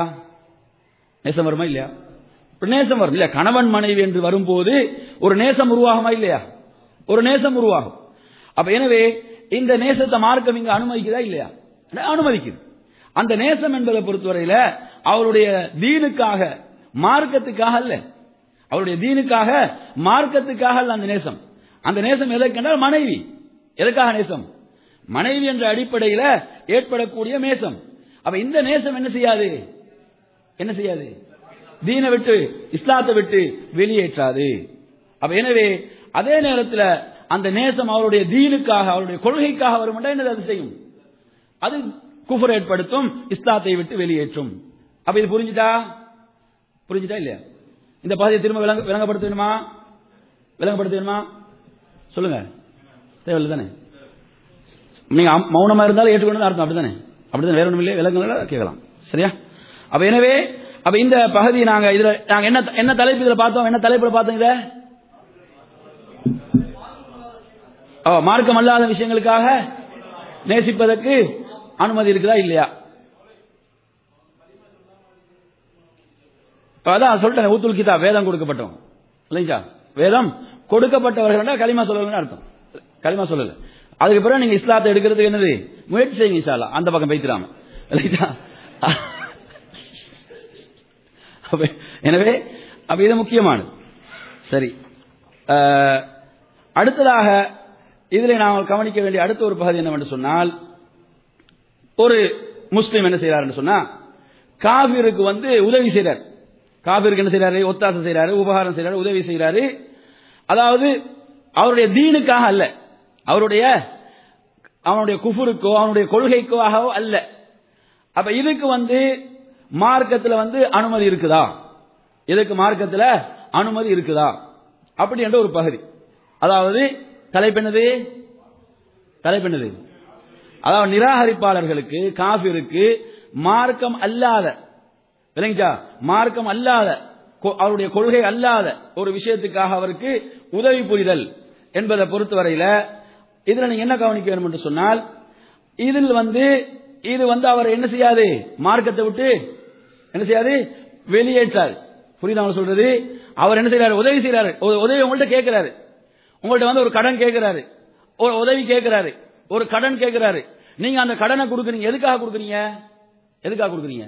நேசம் வருமா இல்லையா ஒரு நேசம் வரும் இல்லையா கணவன் மனைவி என்று வரும்போது ஒரு நேசம் உருவாகுமா இல்லையா ஒரு நேசம் உருவாகும் அப்ப எனவே இந்த நேசத்தை மார்க்கம் இங்க அனுமதிக்குதா இல்லையா அனுமதிக்குது அந்த நேசம் என்பதை பொறுத்தவரையில அவருடைய தீனுக்காக மார்க்கத்துக்காக அல்ல அவருடைய தீனுக்காக மார்க்கத்துக்காக அல்ல அந்த நேசம் அந்த நேசம் எதற்கென்றால் மனைவி எதற்காக நேசம் மனைவி என்ற அடிப்படையில ஏற்படக்கூடிய நேசம் அப்ப இந்த நேசம் என்ன செய்யாது என்ன செய்யாது தீனை விட்டு இஸ்லாத்தை விட்டு வெளியேற்றாது அப்ப எனவே அதே நேரத்தில் அந்த நேசம் அவருடைய தீனுக்காக அவருடைய கொள்கைக்காக வரும் என்னது அது செய்யும் அது குஃபர் ஏற்படுத்தும் இஸ்லாத்தை விட்டு வெளியேற்றும் அப்ப இது புரிஞ்சுட்டா புரிஞ்சுட்டா இல்லையா இந்த பகுதியை திரும்ப விளங்க விளங்கப்படுத்த வேணுமா விளங்கப்படுத்த வேணுமா சொல்லுங்க தேவையில்லை தானே நீங்க மௌனமா இருந்தாலும் ஏற்றுக்கொண்டு அர்த்தம் அப்படித்தானே அப்படிதான் வேற ஒன்றும் இல்லையா விளங்குங்களா கேட்கலாம் சரியா அப்ப எனவே அப்ப இந்த பகுதி நாங்க இதுல நாங்க என்ன என்ன தலைப்பு இதுல பார்த்தோம் என்ன தலைப்புல பார்த்தோம் இத மார்க்கம் அல்லாத விஷயங்களுக்காக நேசிப்பதற்கு அனுமதி இருக்குதா இல்லையா அதான் சொல்லிட்டேன் ஊத்துல் கிதா வேதம் கொடுக்கப்பட்டோம் இல்லைங்களா வேதம் கொடுக்கப்பட்டவர்கள் களிமா சொல்லலன்னு அர்த்தம் களிமா சொல்லல அதுக்கு பிறகு நீங்க இஸ்லாத்தை எடுக்கிறதுக்கு என்னது முயற்சி செய்யுங்க இசாலா அந்த பக்கம் வைத்திராம இல்லைங்களா அப்ப- எனவே அப்ப இது முக்கியமானது சரி அஹ், அடுத்ததாக இதில் நாம் கவனிக்க வேண்டிய அடுத்த ஒரு பகுதி என்னவென்று சொன்னால் ஒரு முஸ்லீம் என்ன செய்யறாருன்னு சொன்னா காபிருக்கு வந்து உதவி செய்றார் காபிருக்கு என்ன செய்றாரு ஒத்தாசம் செய்றாரு உபகாரம் செய்றாரு உதவி செய்றாரு அதாவது அவருடைய தீனுக்காக அல்ல அவருடைய அவனுடைய குஃபுருக்கோ அவனுடைய கொள்கைக்காகவோ அல்ல அப்ப இதுக்கு வந்து மார்க்கத்துல வந்து அனுமதி இருக்குதா இதுக்கு மார்க்கத்துல அனுமதி இருக்குதா அப்படி என்ற ஒரு பகுதி அதாவது தலைப்பெண்ணது தலைப்பெண்ணது அதாவது நிராகரிப்பாளர்களுக்கு காபிருக்கு மார்க்கம் அல்லாத விளங்கிச்சா மார்க்கம் அல்லாத கொ- அவருடைய கொள்கை அல்லாத ஒரு விஷயத்துக்காக அவருக்கு உதவி புரிதல் என்பதை பொறுத்தவரையில இதுல நீங்க என்ன கவனிக்க வேண்டும் என்று சொன்னால் இதில் வந்து இது வந்து அவர் என்ன செய்யாது மார்க்கத்தை விட்டு என்ன செய்யாது வெளியேற்றார் புரியுதா அவங்க சொல்றது அவர் என்ன செய்யறாரு உதவி செய்யறாரு ஒரு உதவி உங்கள்ட்ட கேட்கிறாரு உங்கள்ட்ட வந்து ஒரு கடன் கேட்கிறாரு ஒரு உதவி கேட்கிறாரு ஒரு கடன் கேட்கிறாரு நீங்க அந்த கடனை கொடுக்குறீங்க எதுக்காக கொடுக்குறீங்க எதுக்காக கொடுக்குறீங்க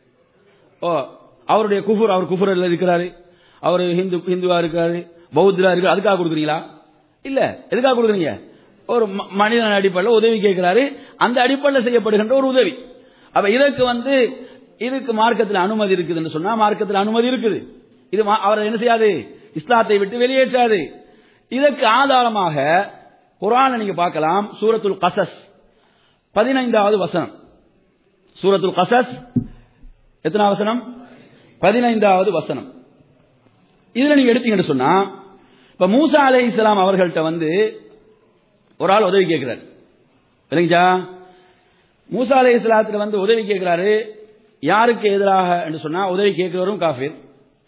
ஓ அவருடைய குஃபுர் அவர் குஃபுரில் இருக்கிறாரு அவர் ஹிந்து ஹிந்துவா இருக்காரு பௌத்தரா இருக்காரு அதுக்காக கொடுக்குறீங்களா இல்ல எதுக்காக கொடுக்குறீங்க ஒரு ம- மனிதன் அடிப்படையில் உதவி கேட்கிறாரு அந்த அடிப்படையில் செய்யப்படுகின்ற ஒரு உதவி அப்ப இதற்கு வந்து இதுக்கு மார்க்கத்தில் அனுமதி இருக்குதுன்னு சொன்னா மார்க்கத்தில் அனுமதி இருக்குது இது மா- அவரை என்ன செய்யாது இஸ்லாத்தை விட்டு வெளியேற்றாது இதற்கு ஆதாரமாக குரானை நீங்க பார்க்கலாம் சூரத்துல் கசஸ் பதினைந்தாவது வசனம் சூரத்துல் கசஸ் எத்தனாவது வசனம் பதினைந்தாவது வசனம் இதுல நீங்க எடுத்தீங்கன்னு சொன்னா இப்ப மூசா அலை இஸ்லாம் அவர்கள்ட்ட வந்து ஒரு ஆள் உதவி கேட்கிறார் இல்லைங்களா மூசா அலை இஸ்லாத்துல வந்து உதவி கேட்கிறாரு யாருக்கு எதிராக என்று சொன்னா உதவி கேட்கிறவரும் காஃபிர்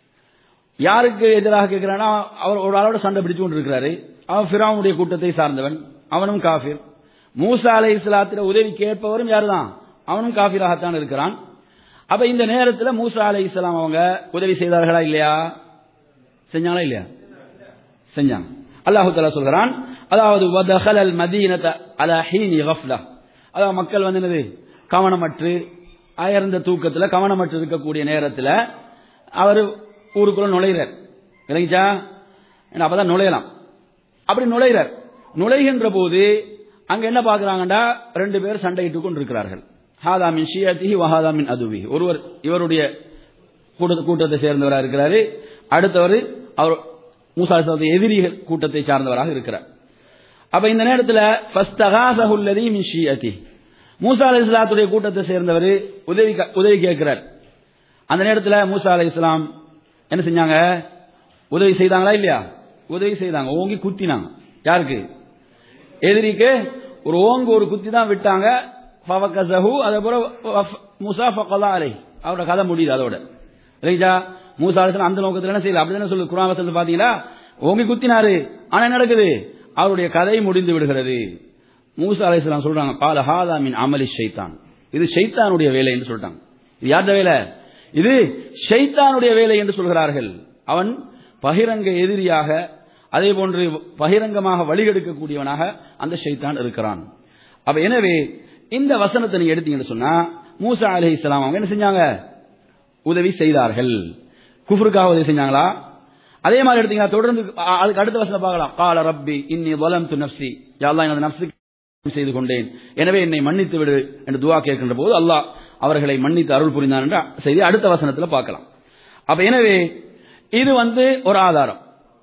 யாருக்கு எதிராக கேட்கிறானா அவர் ஒரு ஆளோட சண்டை பிடிச்சு கொண்டு இருக்கிறாரு அவன் ஃபிராவுடைய கூட்டத்தை சார்ந்தவன் அவனும் காஃபிர் மூசா அலை இஸ்லாத்தில உதவி கேட்பவரும் யாருதான் அவனும் காஃபிராகத்தான் இருக்கிறான் அப்ப இந்த நேரத்தில் மூசா அலை இஸ்லாம் அவங்க உதவி செய்தார்களா இல்லையா செஞ்சாங்களா இல்லையா செஞ்சாங்க அல்லாஹு தஆலா சொல்கிறான் அதாவது வதஹல அல் மதீனத அலா ஹீனி கஃப்லா அதாவது மக்கள் வந்து என்னது கவனமற்று அயர்ந்த தூக்கத்துல கவனமற்று இருக்கக்கூடிய நேரத்துல அவர் ஊருக்குள்ள நுழைகிறார் விளங்கிச்சா ஏன்னா அப்பதான் நுழையலாம் அப்படி நுழைகிறார் நுழைகின்ற போது அங்க என்ன பார்க்கறாங்கடா ரெண்டு பேர் சண்டையிட்டுக் கொண்டிருக்கிறார்கள் ஹாதா மின் ஷியத்திஹி வஹாதா மின் அதுவி ஒருவர் இவருடைய கூட்ட- கூட்டத்தை சேர்ந்தவராக இருக்கிறாரு அடுத்தவர் அவர் மூசா அலைஹிஸ்ஸலாத்துடைய எதிரிகள் கூட்டத்தை சார்ந்தவராக இருக்கிறார் அப்ப இந்த நேரத்தில் ஃபஸ்தகாசஹுல்லதி மின் ஷியத்தி மூசா அலைஹிஸ்ஸலாத்துடைய கூட்டத்தை சேர்ந்தவர் உதவி க- உதவி கேட்கிறார் அந்த நேரத்தில் மூசா அலைஹிஸ்ஸலாம் என்ன செஞ்சாங்க உதவி செய்தாங்களா இல்லையா உதவி செய்தாங்க ஓங்கி குத்தினாங்க யாருக்கு எதிரிக்கு ஒரு ஓங்கு ஒரு குத்தி தான் விட்டாங்க ஃபவக்கஸஹு அதே போல வஃப்- மூசா ஃபகலா அலை அவரோட கதை முடியுது அதோட இல்லைங்களா மூசா அலைஹிஸ்ஸலாம் அந்த நோக்கத்தில் என்ன செய்யல அப்படி தானே சொல்லு குரான் வசனத்தை பாத்தீங்களா ஓங்கி குத்தினாரு ஆனா என்ன நடக்குது அவருடைய கதை முடிந்து விடுகிறது மூசா அலைஹிஸ்ஸலாம் சொல்றாங்க பால ஹாதா மின் அமலி ஷைத்தான் இது ஷைத்தானுடைய வேலை என்று சொல்லிட்டாங்க இது யார்ட வேலை இது ஷைத்தானுடைய வேலை என்று சொல்கிறார்கள் அவன் பகிரங்க எதிரியாக அதே போன்று பகிரங்கமாக வழிகெடுக்கக்கூடியவனாக அந்த ஷைத்தான் இருக்கிறான் அப்ப எனவே இந்த வசனத்தை நீங்க எடுத்தீங்கன்னு சொன்னா மூசா அலைஹிஸ்ஸலாம் அவங்க என்ன செஞ்சாங்க உதவி செய்தார்கள் குஃப்ருக்காக உதவி செஞ்சாங்களா அதே மாதிரி எடுத்தீங்கன்னா தொடர்ந்து அ- அதுக்கு அடுத்த வசனம் பார்க்கலாம் கால ரப்பி இன்னி வலம் து நப்சி யாழ்லா எனது நப்சுக்கு செய்து கொண்டேன் எனவே என்னை மன்னித்து விடு என்று துவா கேட்கின்ற போது அல்லாஹ் அவர்களை மன்னித்து அருள் புரிந்தான் என்ற செய்தி அடுத்த வசனத்தில் பார்க்கலாம் அப்ப எனவே இது வந்து ஒரு ஆதாரம்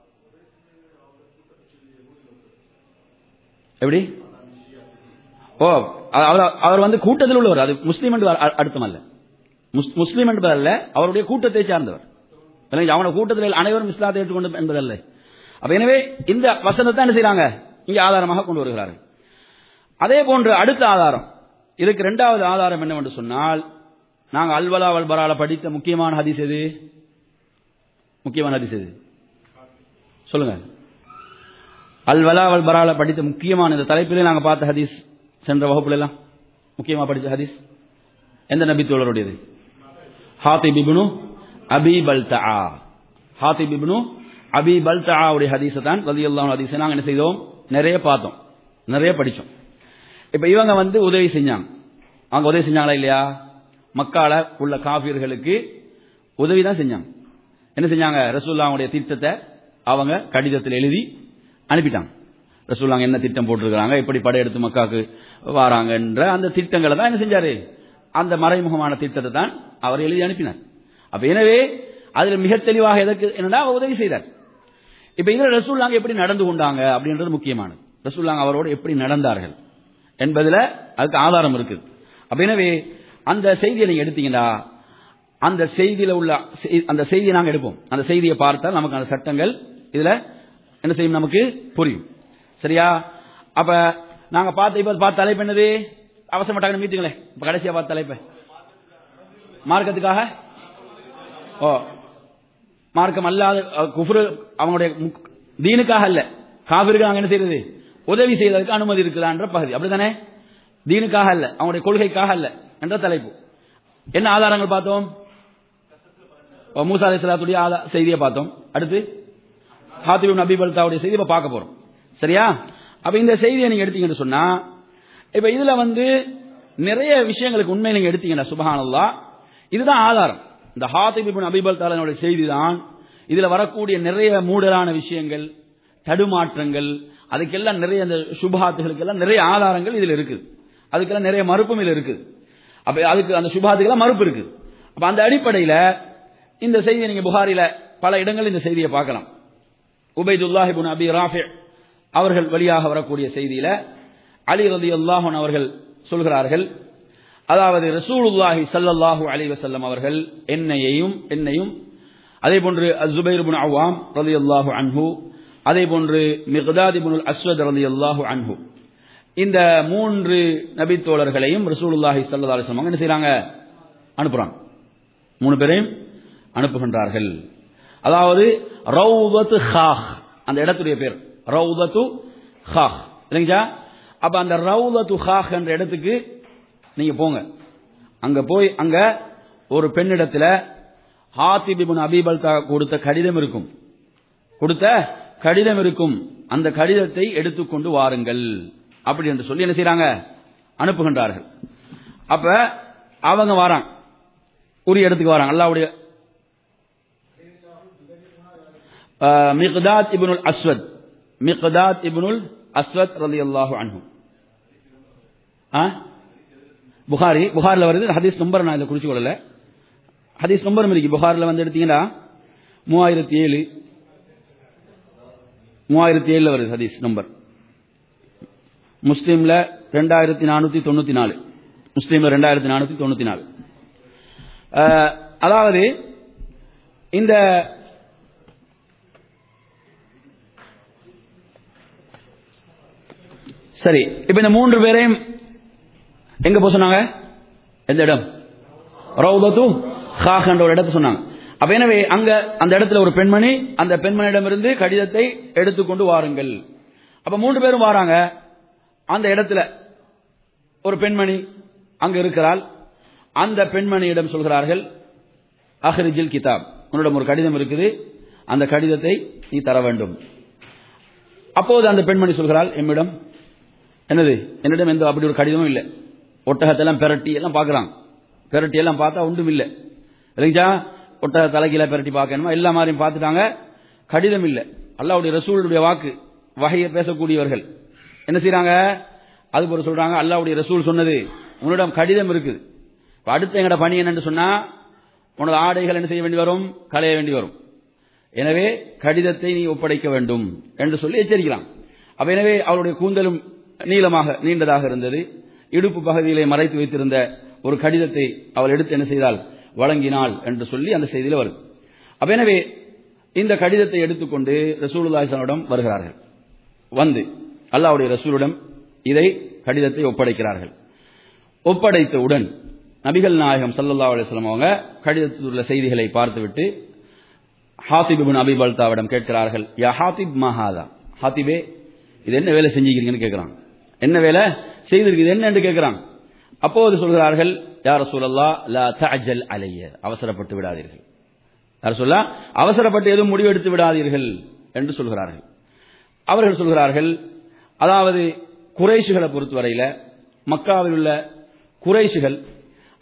எப்படி ஓ அவர் அவர் வந்து கூட்டத்தில் உள்ளவர் அது முஸ்லீம் என்று அ- அர்த்தம் அல்ல முஸ்- முஸ்லீம் என்பதல்ல அவருடைய கூட்டத்தை சார்ந்தவர் விளங்கி- அவன கூட்டத்தில் அனைவரும் இஸ்லாத்தை ஏற்றுக்கொண்டு என்பதல்ல அப்ப எனவே இந்த வசனத்தை என்ன செய்றாங்க இங்கே ஆதாரமாக கொண்டு வருகிறார்கள் அதே போன்று அடுத்த ஆதாரம் இதுக்கு இரண்டாவது ஆதாரம் என்னவென்று சொன்னால் நாங்க அல்வலா வல்பரால படித்த முக்கியமான ஹதீஸ் எது முக்கியமான ஹதீஸ் எது சொல்லுங்க அல்வலா வல்பரால படித்த முக்கியமான இந்த தலைப்பிலே நாங்க பார்த்த ஹதீஸ் சென்ற வகுப்புல எல்லாம் முக்கியமா படிச்ச ஹதீஸ் எந்த நபி தோழருடையது ஹாத்திப் இப்னு அபி பல்தா ஹாத்திப் இப்னு அபி பல்தாவுடைய ஹதீஸை தான் ரலியல்லாஹு அன்ஹு ஹதீஸை நாங்க என்ன செய்தோம் நிறைய பார்த்தோம் நிறைய படிச்சோம் இப்ப இவங்க வந்து உதவி செஞ்சாங்க அவங்க உதவி செஞ்சாங்களா இல்லையா மக்கால உள்ள காபிர்களுக்கு உதவி தான் செஞ்சாங்க என்ன செஞ்சாங்க ரசூல்லாவுடைய திட்டத்தை அவங்க கடிதத்தில் எழுதி அனுப்பிட்டாங்க ரசூல்லாங்க என்ன திட்டம் போட்டிருக்கிறாங்க எப்படி படையெடுத்து மக்காவுக்கு வராங்கன்ற அந்த திட்டங்களை தான் என்ன செஞ்சாரு அந்த மறைமுகமான திட்டத்தை தான் அவர் எழுதி அனுப்பினார் அப்ப எனவே அதில் மிக தெளிவாக எதற்கு என்னன்னா அவர் உதவி செய்தார் இப்ப இதுல ரசூல்லாங்க எப்படி நடந்து கொண்டாங்க அப்படின்றது முக்கியமானது ரசூல்லாங்க அவரோடு எப்படி நடந்தார்கள் என்பதுல அதுக்கு ஆதாரம் இருக்குது அப்ப எனவே அந்த செய்தியை நீங்க எடுத்தீங்கன்னா அந்த செய்தியில உள்ள செய்- அந்த செய்தியை நாங்க எடுப்போம் அந்த செய்தியை பார்த்தால் நமக்கு அந்த சட்டங்கள் இதுல என்ன செய்யும் நமக்கு புரியும் சரியா அப்ப நாங்க பார்த்த இப்ப பார்த்த தலைப்பு என்னது அவசரப்பட்டாங்க மீட்டுங்களே இப்ப கடைசியா பார்த்த தலைப்பு மார்க்கத்துக்காக ஓ மார்க்கம் அல்லாத அஹ், குஃப்ரு அவங்களுடைய முக்- தீனுக்காக அல்ல காபிருக்கு நாங்க என்ன செய்யறது உதவி செய்வதற்கு அனுமதி இருக்குதான்ற பகுதி அப்படிதானே தீனுக்காக அல்ல அவங்களுடைய கொள்கைக்காக அல்ல என்ற தலைப்பு என்ன ஆதாரங்கள் பார்த்தோம் ஓ, மூசா அலிஸ்லாத்துடைய ஆதா செய்தியை பார்த்தோம் அடுத்து ஹாத்திபு நபி பல்தாவுடைய செய்தி இப்ப பார்க்க போறோம் சரியா அப்ப இந்த செய்தியை நீங்க எடுத்தீங்கன்னு சொன்னா இப்ப இதுல வந்து நிறைய விஷயங்களுக்கு உண்மை நீங்க எடுத்தீங்கன்னா சுபஹானல்லாஹ் இதுதான் ஆதாரம் இந்த ஹாத்திப் இப்னு அபி பல்தாலனுடைய செய்தி தான் இதுல வரக்கூடிய நிறைய மூடலான விஷயங்கள் தடுமாற்றங்கள் அதுக்கெல்லாம் நிறைய அந்த சுபஹாத்துகளுக்கெல்லாம் நிறைய ஆதாரங்கள் இதுல இருக்குது அதுக்கெல்லாம் நிறைய மறுப்பும் இதுல இருக்குது அப்ப அதுக்கு அந்த சுபஹாத்துக்கெல்லாம் மறுப்பு இருக்குது அப்ப அந்த அடிப்படையில இந்த செய்தியை நீங்க புகாரில பல இடங்கள் இந்த செய்தியை பார்க்கலாம் உபைதுல்லாஹ் இப்னு அபி ராஃபி அவர்கள் வழியாக வரக்கூடிய செய்தியில அலி ரலியல்லாஹு அன்ஹு அவர்கள் சொல்கிறார்கள் அதாவது ரசூலுல்லாஹி ஸல்லல்லாஹு அலைஹி வஸல்லம் அவர்கள் என்னையையும் என்னையும் அதே போன்று அஸ்ஸுபைர் இப்னு அவ்வாம் ரலியல்லாஹு அன்ஹு அதே போன்று மிக்தாத் இப்னு அஸ்வத் ரலியல்லாஹு அன்ஹு இந்த மூன்று நபித்தோழர்களையும் ரசூலுல்லாஹி ஸல்லல்லாஹு அலைஹி வஸல்லம் என்ன செய்றாங்க அனுப்புறாங்க மூணு பேரையும் அனுப்புகின்றார்கள் அதாவது ரவுதத்து ஹாஹ் அந்த இடத்துடைய பேர் ரவுதத்து ஹாஹ் இல்லைங்களா அப்ப அந்த ரவுதத்து ஹாஹ் என்ற இடத்துக்கு நீங்க போங்க அங்க போய் அங்க ஒரு பெண்ணிடத்துல ஹாத்திப் இப்னு அபீபல்தா கொடுத்த கடிதம் இருக்கும் கொடுத்த கடிதம் இருக்கும் அந்த கடிதத்தை எடுத்துக்கொண்டு வாருங்கள் அப்படி என்று சொல்லி என்ன செய்றாங்க அனுப்புகின்றார்கள் அப்ப அவங்க வராங்க உரிய இடத்துக்கு வராங்க அல்லாவுடைய Miqdad ibnul Aswad Miqdad ibnul Aswad ரலியல்லாஹு அன்ஹு ஆ புகாரி புகாரில் வருது ஹதீஸ் நம்பர் நான் இதில் குறிச்சு கொள்ளல ஹதீஸ் நம்பரும் இருக்கு புகாரில் வந்து எடுத்தீங்கன்னா மூவாயிரத்தி ஏழு மூவாயிரத்தி ஏழுல வருது ஹதீஸ் நம்பர் முஸ்லீம்ல ரெண்டாயிரத்தி நானூத்தி தொண்ணூத்தி நாலு முஸ்லீம்ல ரெண்டாயிரத்தி நானூத்தி தொண்ணூத்தி நாலு அஹ், அதாவது இந்த சரி இப்ப இந்த மூன்று பேரையும் எங்க போக சொன்னாங்க எந்த இடம் ரவுதத்து ஹாஹ் என்ற ஒரு இடத்தை சொன்னாங்க அப்ப எனவே அங்க அந்த இடத்துல ஒரு பெண்மணி அந்த பெண்மணியிடமிருந்து கடிதத்தை எடுத்துக்கொண்டு வாருங்கள் அப்ப மூன்று பேரும் வராங்க அந்த இடத்துல ஒரு பெண்மணி அங்க இருக்கிறாள் அந்த பெண்மணியிடம் சொல்கிறார்கள் அஹ்ரிஜில் கிதாப் உன்னிடம் ஒரு கடிதம் இருக்குது அந்த கடிதத்தை நீ தர வேண்டும் அப்போது அந்த பெண்மணி சொல்கிறாள் எம்மிடம் என்னது என்னிடம் எந்த அப்படி ஒரு கடிதமும் இல்லை ஒட்டகத்தெல்லாம் பெரட்டி எல்லாம் பார்க்கறாங்க பெரட்டி எல்லாம் பார்த்தா ஒன்றும் இல்லை இல்லைங்களா ஒட்டக தலைகீழ பெரட்டி பார்க்கணுமா எல்லா மாதிரியும் பார்த்துட்டாங்க கடிதம் இல்லை அல்லாவுடைய ரசூலுடைய வாக்கு வகையை பேசக்கூடியவர்கள் என்ன செய்றாங்க அது போல சொல்றாங்க அல்லாவுடைய ரசூல் சொன்னது உன்னிடம் கடிதம் இருக்குது இப்ப அடுத்த எங்கட பணி என்னன்னு சொன்னா உனது ஆடைகள் என்ன செய்ய வேண்டி வரும் களைய வேண்டி வரும் எனவே கடிதத்தை நீ ஒப்படைக்க வேண்டும் என்று சொல்லி எச்சரிக்கலாம் அப்ப எனவே அவருடைய கூந்தலும் நீளமாக நீண்டதாக இருந்தது இடுப்பு பகுதியிலே மறைத்து வைத்திருந்த ஒரு கடிதத்தை அவள் எடுத்து என்ன செய்தால் வழங்கினாள் என்று சொல்லி அந்த செய்தியில வருது அப்ப எனவே இந்த கடிதத்தை எடுத்துக்கொண்டு ரசூலுல்லாஹிடம் வருகிறார்கள் வந்து அல்லாஹ்வுடைய ரசூலுடன் இதை கடிதத்தை ஒப்படைக்கிறார்கள் ஒப்படைத்தவுடன் நபிகள் நாயகம் ஸல்லல்லாஹு அலைஹி வஸல்லம் அவங்க கடிதத்தில் உள்ள செய்திகளை பார்த்துவிட்டு ஹாத்திப் இப்னு அபி பல்தாவிடம் கேட்கிறார்கள் யா ஹாத்திப் மஹாதா ஹாத்திபே இது என்ன வேலை செஞ்சுக்கிறீங்கன்னு கேட்கிறாங்க என்ன வேலை செய்திருக்கு இது என்னன்னு கேட்கிறாங்க அப்போது சொல்கிறார்கள் யார் ரசூலல்லா லா தஅஜல் அலைய அவசரப்பட்டு விடாதீர்கள் யார் சொல்லா அவசரப்பட்டு எதுவும் முடிவெடுத்து விடாதீர்கள் என்று சொல்கிறார்கள் அவர்கள் சொல்கிறார்கள் அதாவது குறைஷுகளை பொறுத்தவரையில மக்காவில் உள்ள குறைஷுகள்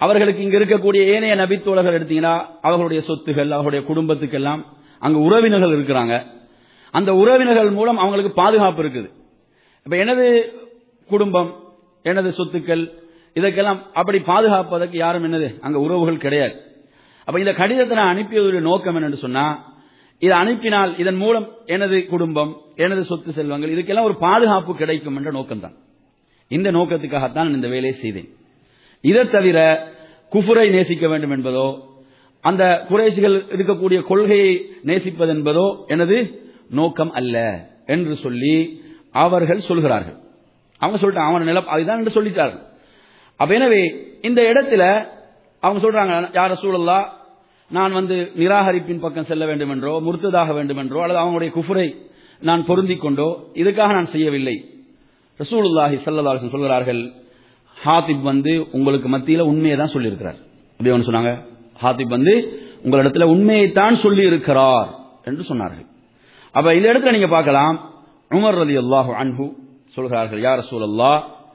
அவர்களுக்கு இங்க இருக்கக்கூடிய ஏனைய நபித்தோழர்கள் எடுத்தீங்கன்னா அவர்களுடைய சொத்துகள் அவர்களுடைய குடும்பத்துக்கெல்லாம் அங்க உறவினர்கள் இருக்கிறாங்க அந்த உறவினர்கள் மூலம் அவங்களுக்கு பாதுகாப்பு இருக்குது இப்ப எனது குடும்பம் எனது சொத்துக்கள் இதற்கெல்லாம் அப்படி பாதுகாப்பதற்கு யாரும் என்னது அங்க உறவுகள் கிடையாது அப்ப இந்த கடிதத்தை நான் அனுப்பியதுடைய நோக்கம் என்னன்னு சொன்னா இதை அனுப்பினால் இதன் மூலம் எனது குடும்பம் எனது சொத்து செல்வங்கள் இதுக்கெல்லாம் ஒரு பாதுகாப்பு கிடைக்கும் என்ற நோக்கம்தான் இந்த நோக்கத்துக்காகத்தான் நான் இந்த வேலையை செய்தேன் இதை தவிர குஃபுரை நேசிக்க வேண்டும் என்பதோ அந்த குறைசிகள் இருக்கக்கூடிய கொள்கையை நேசிப்பது என்பதோ எனது நோக்கம் அல்ல என்று சொல்லி அவர்கள் சொல்கிறார்கள் அவங்க சொல்லிட்டாங்க அவன் நில அதுதான் என்று சொல்லிட்டார்கள் அப்ப எனவே இந்த இடத்துல அவங்க சொல்றாங்க யார சூழல்லா நான் வந்து நிராகரிப்பின் பக்கம் செல்ல வேண்டும் என்றோ முர்த்ததாக வேண்டும் என்றோ அல்லது அவங்களுடைய குஃபுரை நான் பொருந்திக் கொண்டோ இதுக்காக நான் செய்யவில்லை ரசூலுல்லாஹி ஸல்லல்லாஹு சொல்கிறார்கள் ஹாத்திப் வந்து உங்களுக்கு மத்தியில உண்மையை தான் சொல்லியிருக்கிறார் அப்படி ஒன்று சொன்னாங்க ஹாத்திப் வந்து உங்களிடத்துல உண்மையைத்தான் சொல்லி இருக்கிறார் என்று சொன்னார்கள் அப்ப இந்த இடத்துல நீங்க பார்க்கலாம் உமர் ரலி அல்லாஹு அன்ஹு சொல்கிறார்கள் யார் ரசூலல்லா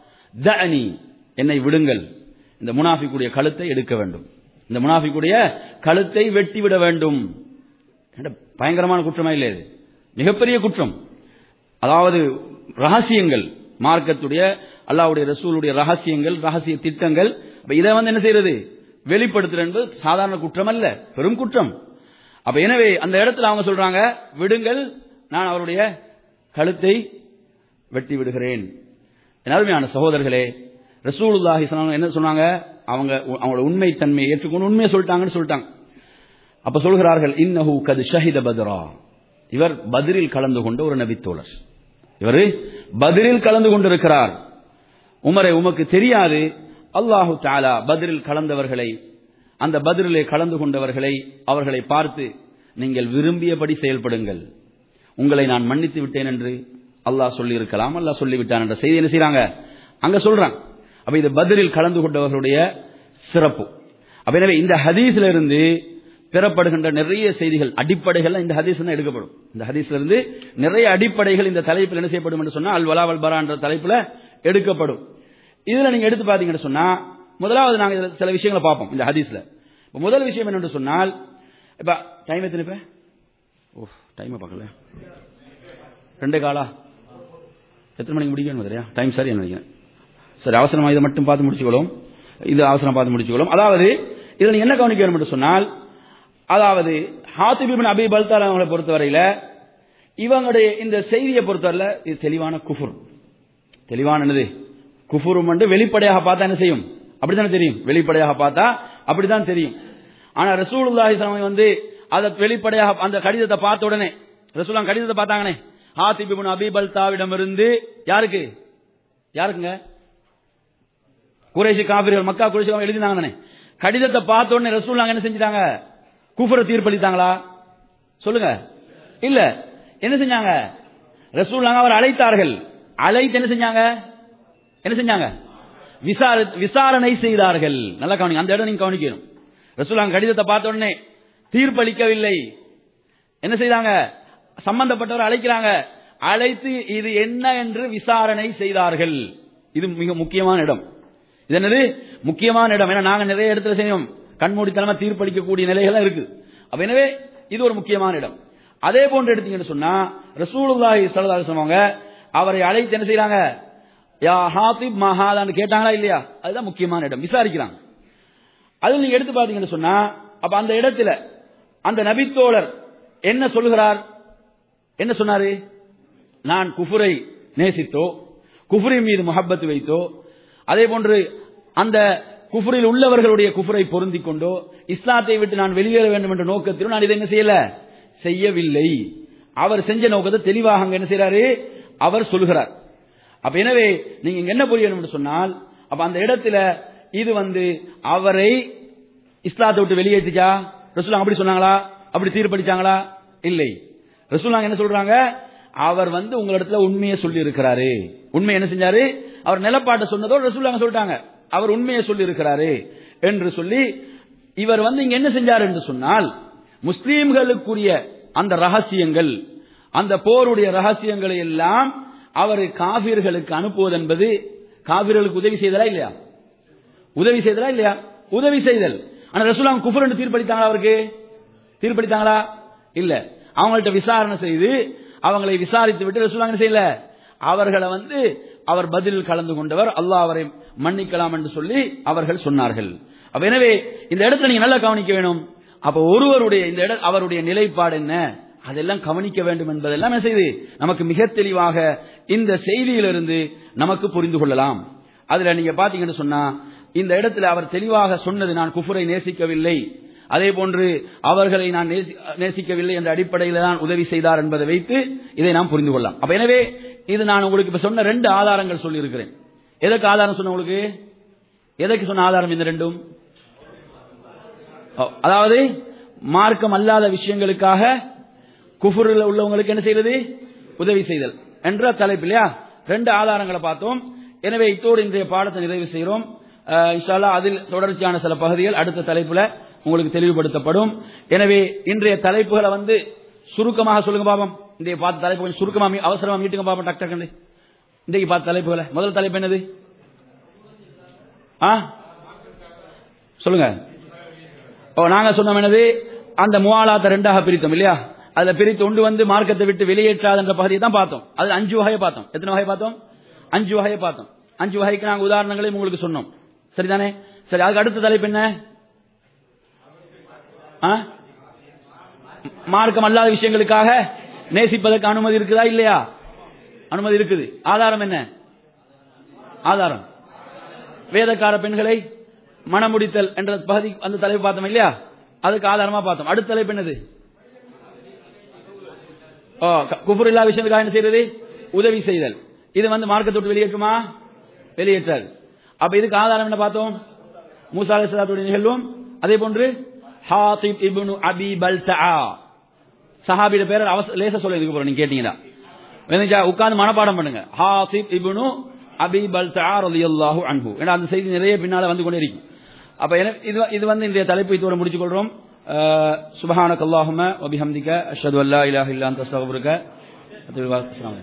தஅனி என்னை விடுங்கள் இந்த முனாஃபிக்குடைய கழுத்தை எடுக்க வேண்டும் இந்த முனாஃபிக்குடைய கழுத்தை வெட்டி விட வேண்டும் என்ன பயங்கரமான குற்றமா இல்லை இது மிகப்பெரிய குற்றம் அதாவது ரகசியங்கள் மார்க்கத்துடைய அல்லாவுடைய ரசூலுடைய ரகசியங்கள் ரகசிய திட்டங்கள் அப்ப இதை வந்து என்ன செய்யறது வெளிப்படுத்துறது என்பது சாதாரண குற்றம் அல்ல பெரும் குற்றம் அப்ப எனவே அந்த இடத்துல அவங்க சொல்றாங்க விடுங்கள் நான் அவருடைய கழுத்தை வெட்டி விடுகிறேன் என் அருமையான சகோதரர்களே ரசூலுல்லாஹி ஸல்லல்லாஹு என்ன சொன்னாங்க அவங்க அவங்களோட உண்மை தன்மையை ஏற்றுக்கொண்டு உண்மையை சொல்லிட்டாங்கன்னு சொல்லிட்டாங்க அப்ப சொல்கிறார்கள் இன்னஹு கது ஷஹித பத்ரா இவர் பதிரில் கலந்து கொண்ட ஒரு நபித்தோழர் இவர் பதிரில் கலந்து கொண்டிருக்கிறார் உமரை உமக்கு தெரியாது அல்லாஹு தாலா பதிரில் கலந்தவர்களை அந்த பதிரிலே கலந்து கொண்டவர்களை அவர்களை பார்த்து நீங்கள் விரும்பியபடி செயல்படுங்கள் உங்களை நான் மன்னித்து விட்டேன் என்று அல்லாஹ் சொல்லி இருக்கலாம் அல்லாஹ் சொல்லிவிட்டான் என்ற செய்தி என்ன செய்யறாங்க அங்க சொல்றாங்க அப்ப இது பதிலில் கலந்து கொண்டவர்களுடைய சிறப்பு அப்ப எனவே இந்த ஹதீஸ்ல இருந்து பெறப்படுகின்ற நிறைய செய்திகள் அடிப்படைகள் இந்த ஹதீஸ் எடுக்கப்படும் இந்த ஹதீஸ்ல இருந்து நிறைய அடிப்படைகள் இந்த தலைப்பில் என்ன செய்யப்படும் என்று சொன்னா அல் வலாவல் பரா என்ற தலைப்புல எடுக்கப்படும் இதுல நீங்க எடுத்து பாத்தீங்கன்னு சொன்னா முதலாவது நாங்க இதுல சில விஷயங்களை பார்ப்போம் இந்த ஹதீஸ்ல இப்ப முதல் விஷயம் என்னன்னு சொன்னால் இப்ப டைம் எத்தனை இப்ப ஓ டைம் பார்க்கல ரெண்டு காலா எத்தனை மணிக்கு முடிக்கணும் தெரியா டைம் சரி நினைக்கிறேன் சரி அவசரமா இதை மட்டும் பார்த்து முடிச்சுக்கொள்ளும் இது அவசரம் பார்த்து முடிச்சுக்கொள்ளும் அதாவது இதில் நீங்க என்ன கவனிக்க வேண்டும் என்று சொன்னால் அதாவது ஹாத்திபிபின் அபி பல்தார் அவங்களை பொறுத்தவரையில இவங்களுடைய இந்த செய்தியை பொறுத்தவரையில இது தெளிவான குஃபுர் தெளிவான என்னது குஃபுரும் வந்து வெளிப்படையாக பார்த்தா என்ன செய்யும் அப்படித்தானே தெரியும் வெளிப்படையாக பார்த்தா அப்படித்தான் தெரியும் ஆனா ரசூலுல்லாஹி ஸல்லல்லாஹு வந்து அதை வெளிப்படையாக அந்த கடிதத்தை பார்த்த உடனே ரசூலுல்லாஹ் கடிதத்தை பார்த்தாங்கனே ஹாத்திப் இப்னு அபி பல்தாவிடமிருந்து யாருக்கு யாருக்குங்க குறைஷி காபிர்கள் மக்கா குறைஷி எழுதினாங்க தானே கடிதத்தை பார்த்த உடனே ரசூலுல்லாஹ் என்ன செஞ்சிட்டாங்க குஃபரை தீர்ப்பளித்தாங்களா சொல்லுங்க இல்ல என்ன செஞ்சாங்க ரசூலுல்லாஹ் அவர் அழைத்தார்கள் அழைத்து என்ன செஞ்சாங்க என்ன செஞ்சாங்க விசார விசாரணை செய்தார்கள் நல்லா கவனிங்க அந்த இடம் நீங்க கவனிக்கணும் ரசூலாங்க கடிதத்தை பார்த்த உடனே தீர்ப்பளிக்கவில்லை என்ன செய்தாங்க சம்பந்தப்பட்டவர் அழைக்கிறாங்க அழைத்து இது என்ன என்று விசாரணை செய்தார்கள் இது மிக முக்கியமான இடம் இது என்னது முக்கியமான இடம் ஏன்னா நாங்க நிறைய இடத்துல செய்யும் கண்மூடித்தனமா தீர்ப்பளிக்கக்கூடிய நிலைகள் இருக்கு அப்ப எனவே இது ஒரு முக்கியமான இடம் அதே போன்று எடுத்தீங்கன்னு சொன்னா ரசூலுல்லாஹி ஸல்லல்லாஹு அலைஹி வஸல்லம் அவரை அழைத்து என்ன செய்யறாங்க யா ஹாத்திப் மஹாலான்னு கேட்டாங்களா இல்லையா அதுதான் முக்கியமான இடம் விசாரிக்கிறாங்க அதில் நீங்க எடுத்து பாத்தீங்கன்னு சொன்னா அப்ப அந்த இடத்துல அந்த நபித்தோழர் என்ன சொல்லுகிறார் என்ன சொன்னாரு நான் குஃபுரை நேசித்தோ குஃபுரின் மீது முகப்பத்து வைத்தோ அதே போன்று அந்த குஃபுரில் உள்ளவர்களுடைய குஃபுரை பொருந்திக் கொண்டோ இஸ்லாத்தை விட்டு நான் வெளியேற வேண்டும் என்ற நோக்கத்திலும் நான் இதை என்ன செய்யல செய்யவில்லை அவர் செஞ்ச நோக்கத்தை தெளிவாக அங்க என்ன செய்யறாரு அவர் சொல்கிறார் அப்ப எனவே நீங்க இங்க என்ன புரியணும் சொன்னால் அப்ப அந்த இடத்துல இது வந்து அவரை இஸ்லாத்தை விட்டு வெளியேற்றிச்சா ரசூலாங்க அப்படி சொன்னாங்களா அப்படி தீர்ப்பளிச்சாங்களா இல்லை ரசூலாங்க என்ன சொல்றாங்க அவர் வந்து உங்களிடத்துல உண்மையை சொல்லி இருக்கிறாரு உண்மை என்ன செஞ்சாரு அவர் நிலப்பாட்டை சொன்னதோடு ரசூலாங்க சொல்லிட்டாங்க அவர் உண்மையை சொல்லி இருக்கிறாரு என்று சொல்லி இவர் வந்து இங்க என்ன செஞ்சார் என்று சொன்னால் முஸ்லீம்களுக்குரிய அந்த ரகசியங்கள் அந்த போருடைய ரகசியங்களை எல்லாம் அவர் காவிர்களுக்கு அனுப்புவது என்பது காவிர்களுக்கு உதவி செய்தலா இல்லையா உதவி செய்தலா இல்லையா உதவி செய்தல் ஆனா ரசூலாம் குஃபர் என்று தீர்ப்பளித்தாங்களா அவருக்கு தீர்ப்பளித்தாங்களா இல்ல அவங்கள்ட்ட விசாரணை செய்து அவங்களை விசாரித்து விட்டு ரசூலாம் என்ன செய்யல அவர்களை வந்து அவர் பதிலில் கலந்து கொண்டவர் அல்லாஹ் அவரை மன்னிக்கலாம் என்று சொல்லி அவர்கள் சொன்னார்கள் அப்ப எனவே இந்த இடத்துல நீங்க நல்லா கவனிக்க வேணும் அப்ப ஒருவருடைய இந்த இட அவருடைய நிலைப்பாடு என்ன அதெல்லாம் கவனிக்க வேண்டும் என்பதெல்லாம் என்ன செய்து நமக்கு மிக தெளிவாக இந்த செய்தியிலிருந்து நமக்கு புரிந்து கொள்ளலாம் அதுல நீங்க பாத்தீங்கன்னு சொன்னா இந்த இடத்துல அவர் தெளிவாக சொன்னது நான் குஃபுரை நேசிக்கவில்லை அதே போன்று அவர்களை நான் நேசி- நேசிக்கவில்லை என்ற அடிப்படையில் தான் உதவி செய்தார் என்பதை வைத்து இதை நாம் புரிந்து கொள்ளலாம் அப்ப எனவே இது நான் உங்களுக்கு இப்ப சொன்ன ரெண்டு ஆதாரங்கள் சொல்லி இருக்கிறேன் எதற்கு ஆதாரம் சொன்ன உங்களுக்கு எதற்கு சொன்ன ஆதாரம் இந்த ரெண்டும் ஓ, அதாவது மார்க்கம் அல்லாத விஷயங்களுக்காக குஃபுரில் உள்ளவங்களுக்கு என்ன செய்வது உதவி செய்தல் என்ற தலைப்பு இல்லையா ரெண்டு ஆதாரங்களை பார்த்தோம் எனவே இத்தோடு இன்றைய பாடத்தை நிறைவு செய்கிறோம் அஹ், இன்ஷா அல்லாஹ் அதில் தொடர்ச்சியான சில பகுதிகள் அடுத்த தலைப்புல உங்களுக்கு தெளிவுபடுத்தப்படும் எனவே இன்றைய தலைப்புகளை வந்து சுருக்கமாக சொல்லுங்க பாபம் இன்றைய பார்த்த தலைப்பு கொஞ்சம் சுருக்கமா மீ- அவசரமா மீட்டுங்க பாபம் டாக்டர் கண்டு இன்றைக்கு பார்த்த தலைப்புகளை முதல் தலைப்பு என்னது ஆ சொல்லுங்க ஓ நாங்க சொன்னோம் என்னது அந்த முவாலாத்தை ரெண்டாக பிரித்தோம் இல்லையா அதுல பிரித்து கொண்டு வந்து மார்க்கத்தை விட்டு வெளியேற்றாத என்ற பகுதியை தான் பார்த்தோம் அது அஞ்சு வகையை பார்த்தோம் எத்தனை வகை பார்த்தோம் அஞ்சு வகையை பார்த்தோம் அஞ்சு வகைக்கு நாங்க உதாரணங்களையும் உங்களுக்கு சொன்னோம் சரிதானே சரி அதுக்கு அடுத்த தலைப்பு என்ன ஆ? மார்க்கம் அல்லாத விஷயங்களுக்காக நேசிப்பதற்கு அனுமதி இருக்குதா இல்லையா அனுமதி இருக்குது ஆதாரம் என்ன ஆதாரம் வேதக்கார பெண்களை மணமுடித்தல் என்ற பகுதி அந்த தலைப்பு பார்த்தோம் இல்லையா அதுக்கு ஆதாரமா பார்த்தோம் அடுத்த தலைப்பு என்னது ஓ க- குஃபுர் இல்லா விஷயத்துக்காக என்ன செய்யறது உதவி செய்தல் இது வந்து மார்க்கத்தை விட்டு வெளியேற்றுமா வெளியேற்றாது அப்ப இதுக்கு ஆதாரம் என்ன பார்த்தோம் மூசா அலிஸ்லாத்துடைய நிகழ்வும் அதே போன்று ஹாத்திப் இப்னு அபி பல்தா சஹாபியோட பேர் அவச லேச சொல்ல இதுக்கு போறோம் நீங்க கேட்டீங்கன்னா வேணுச்சா உட்கார்ந்து மனப்பாடம் பண்ணுங்க ஹாசிப் இப்னு அபி பல்தா ரலியல்லாஹு அன்ஹு ஏன்னா அந்த செய்தி நிறைய பின்னால வந்து கொண்டே இருக்கும் அப்ப என- இது இது வந்து இன்றைய தலைப்பு இதோட முடிச்சுக் கொள்றோம் சுபஹானக் அல்லாஹும வபிஹம்திக அஷ்ஹது அல்லா இலாஹ இல்லா அன்த அஸ்தக்ஃபிருக அத்துபு இலைக். அஸ்ஸலாமு அலைக்கும்.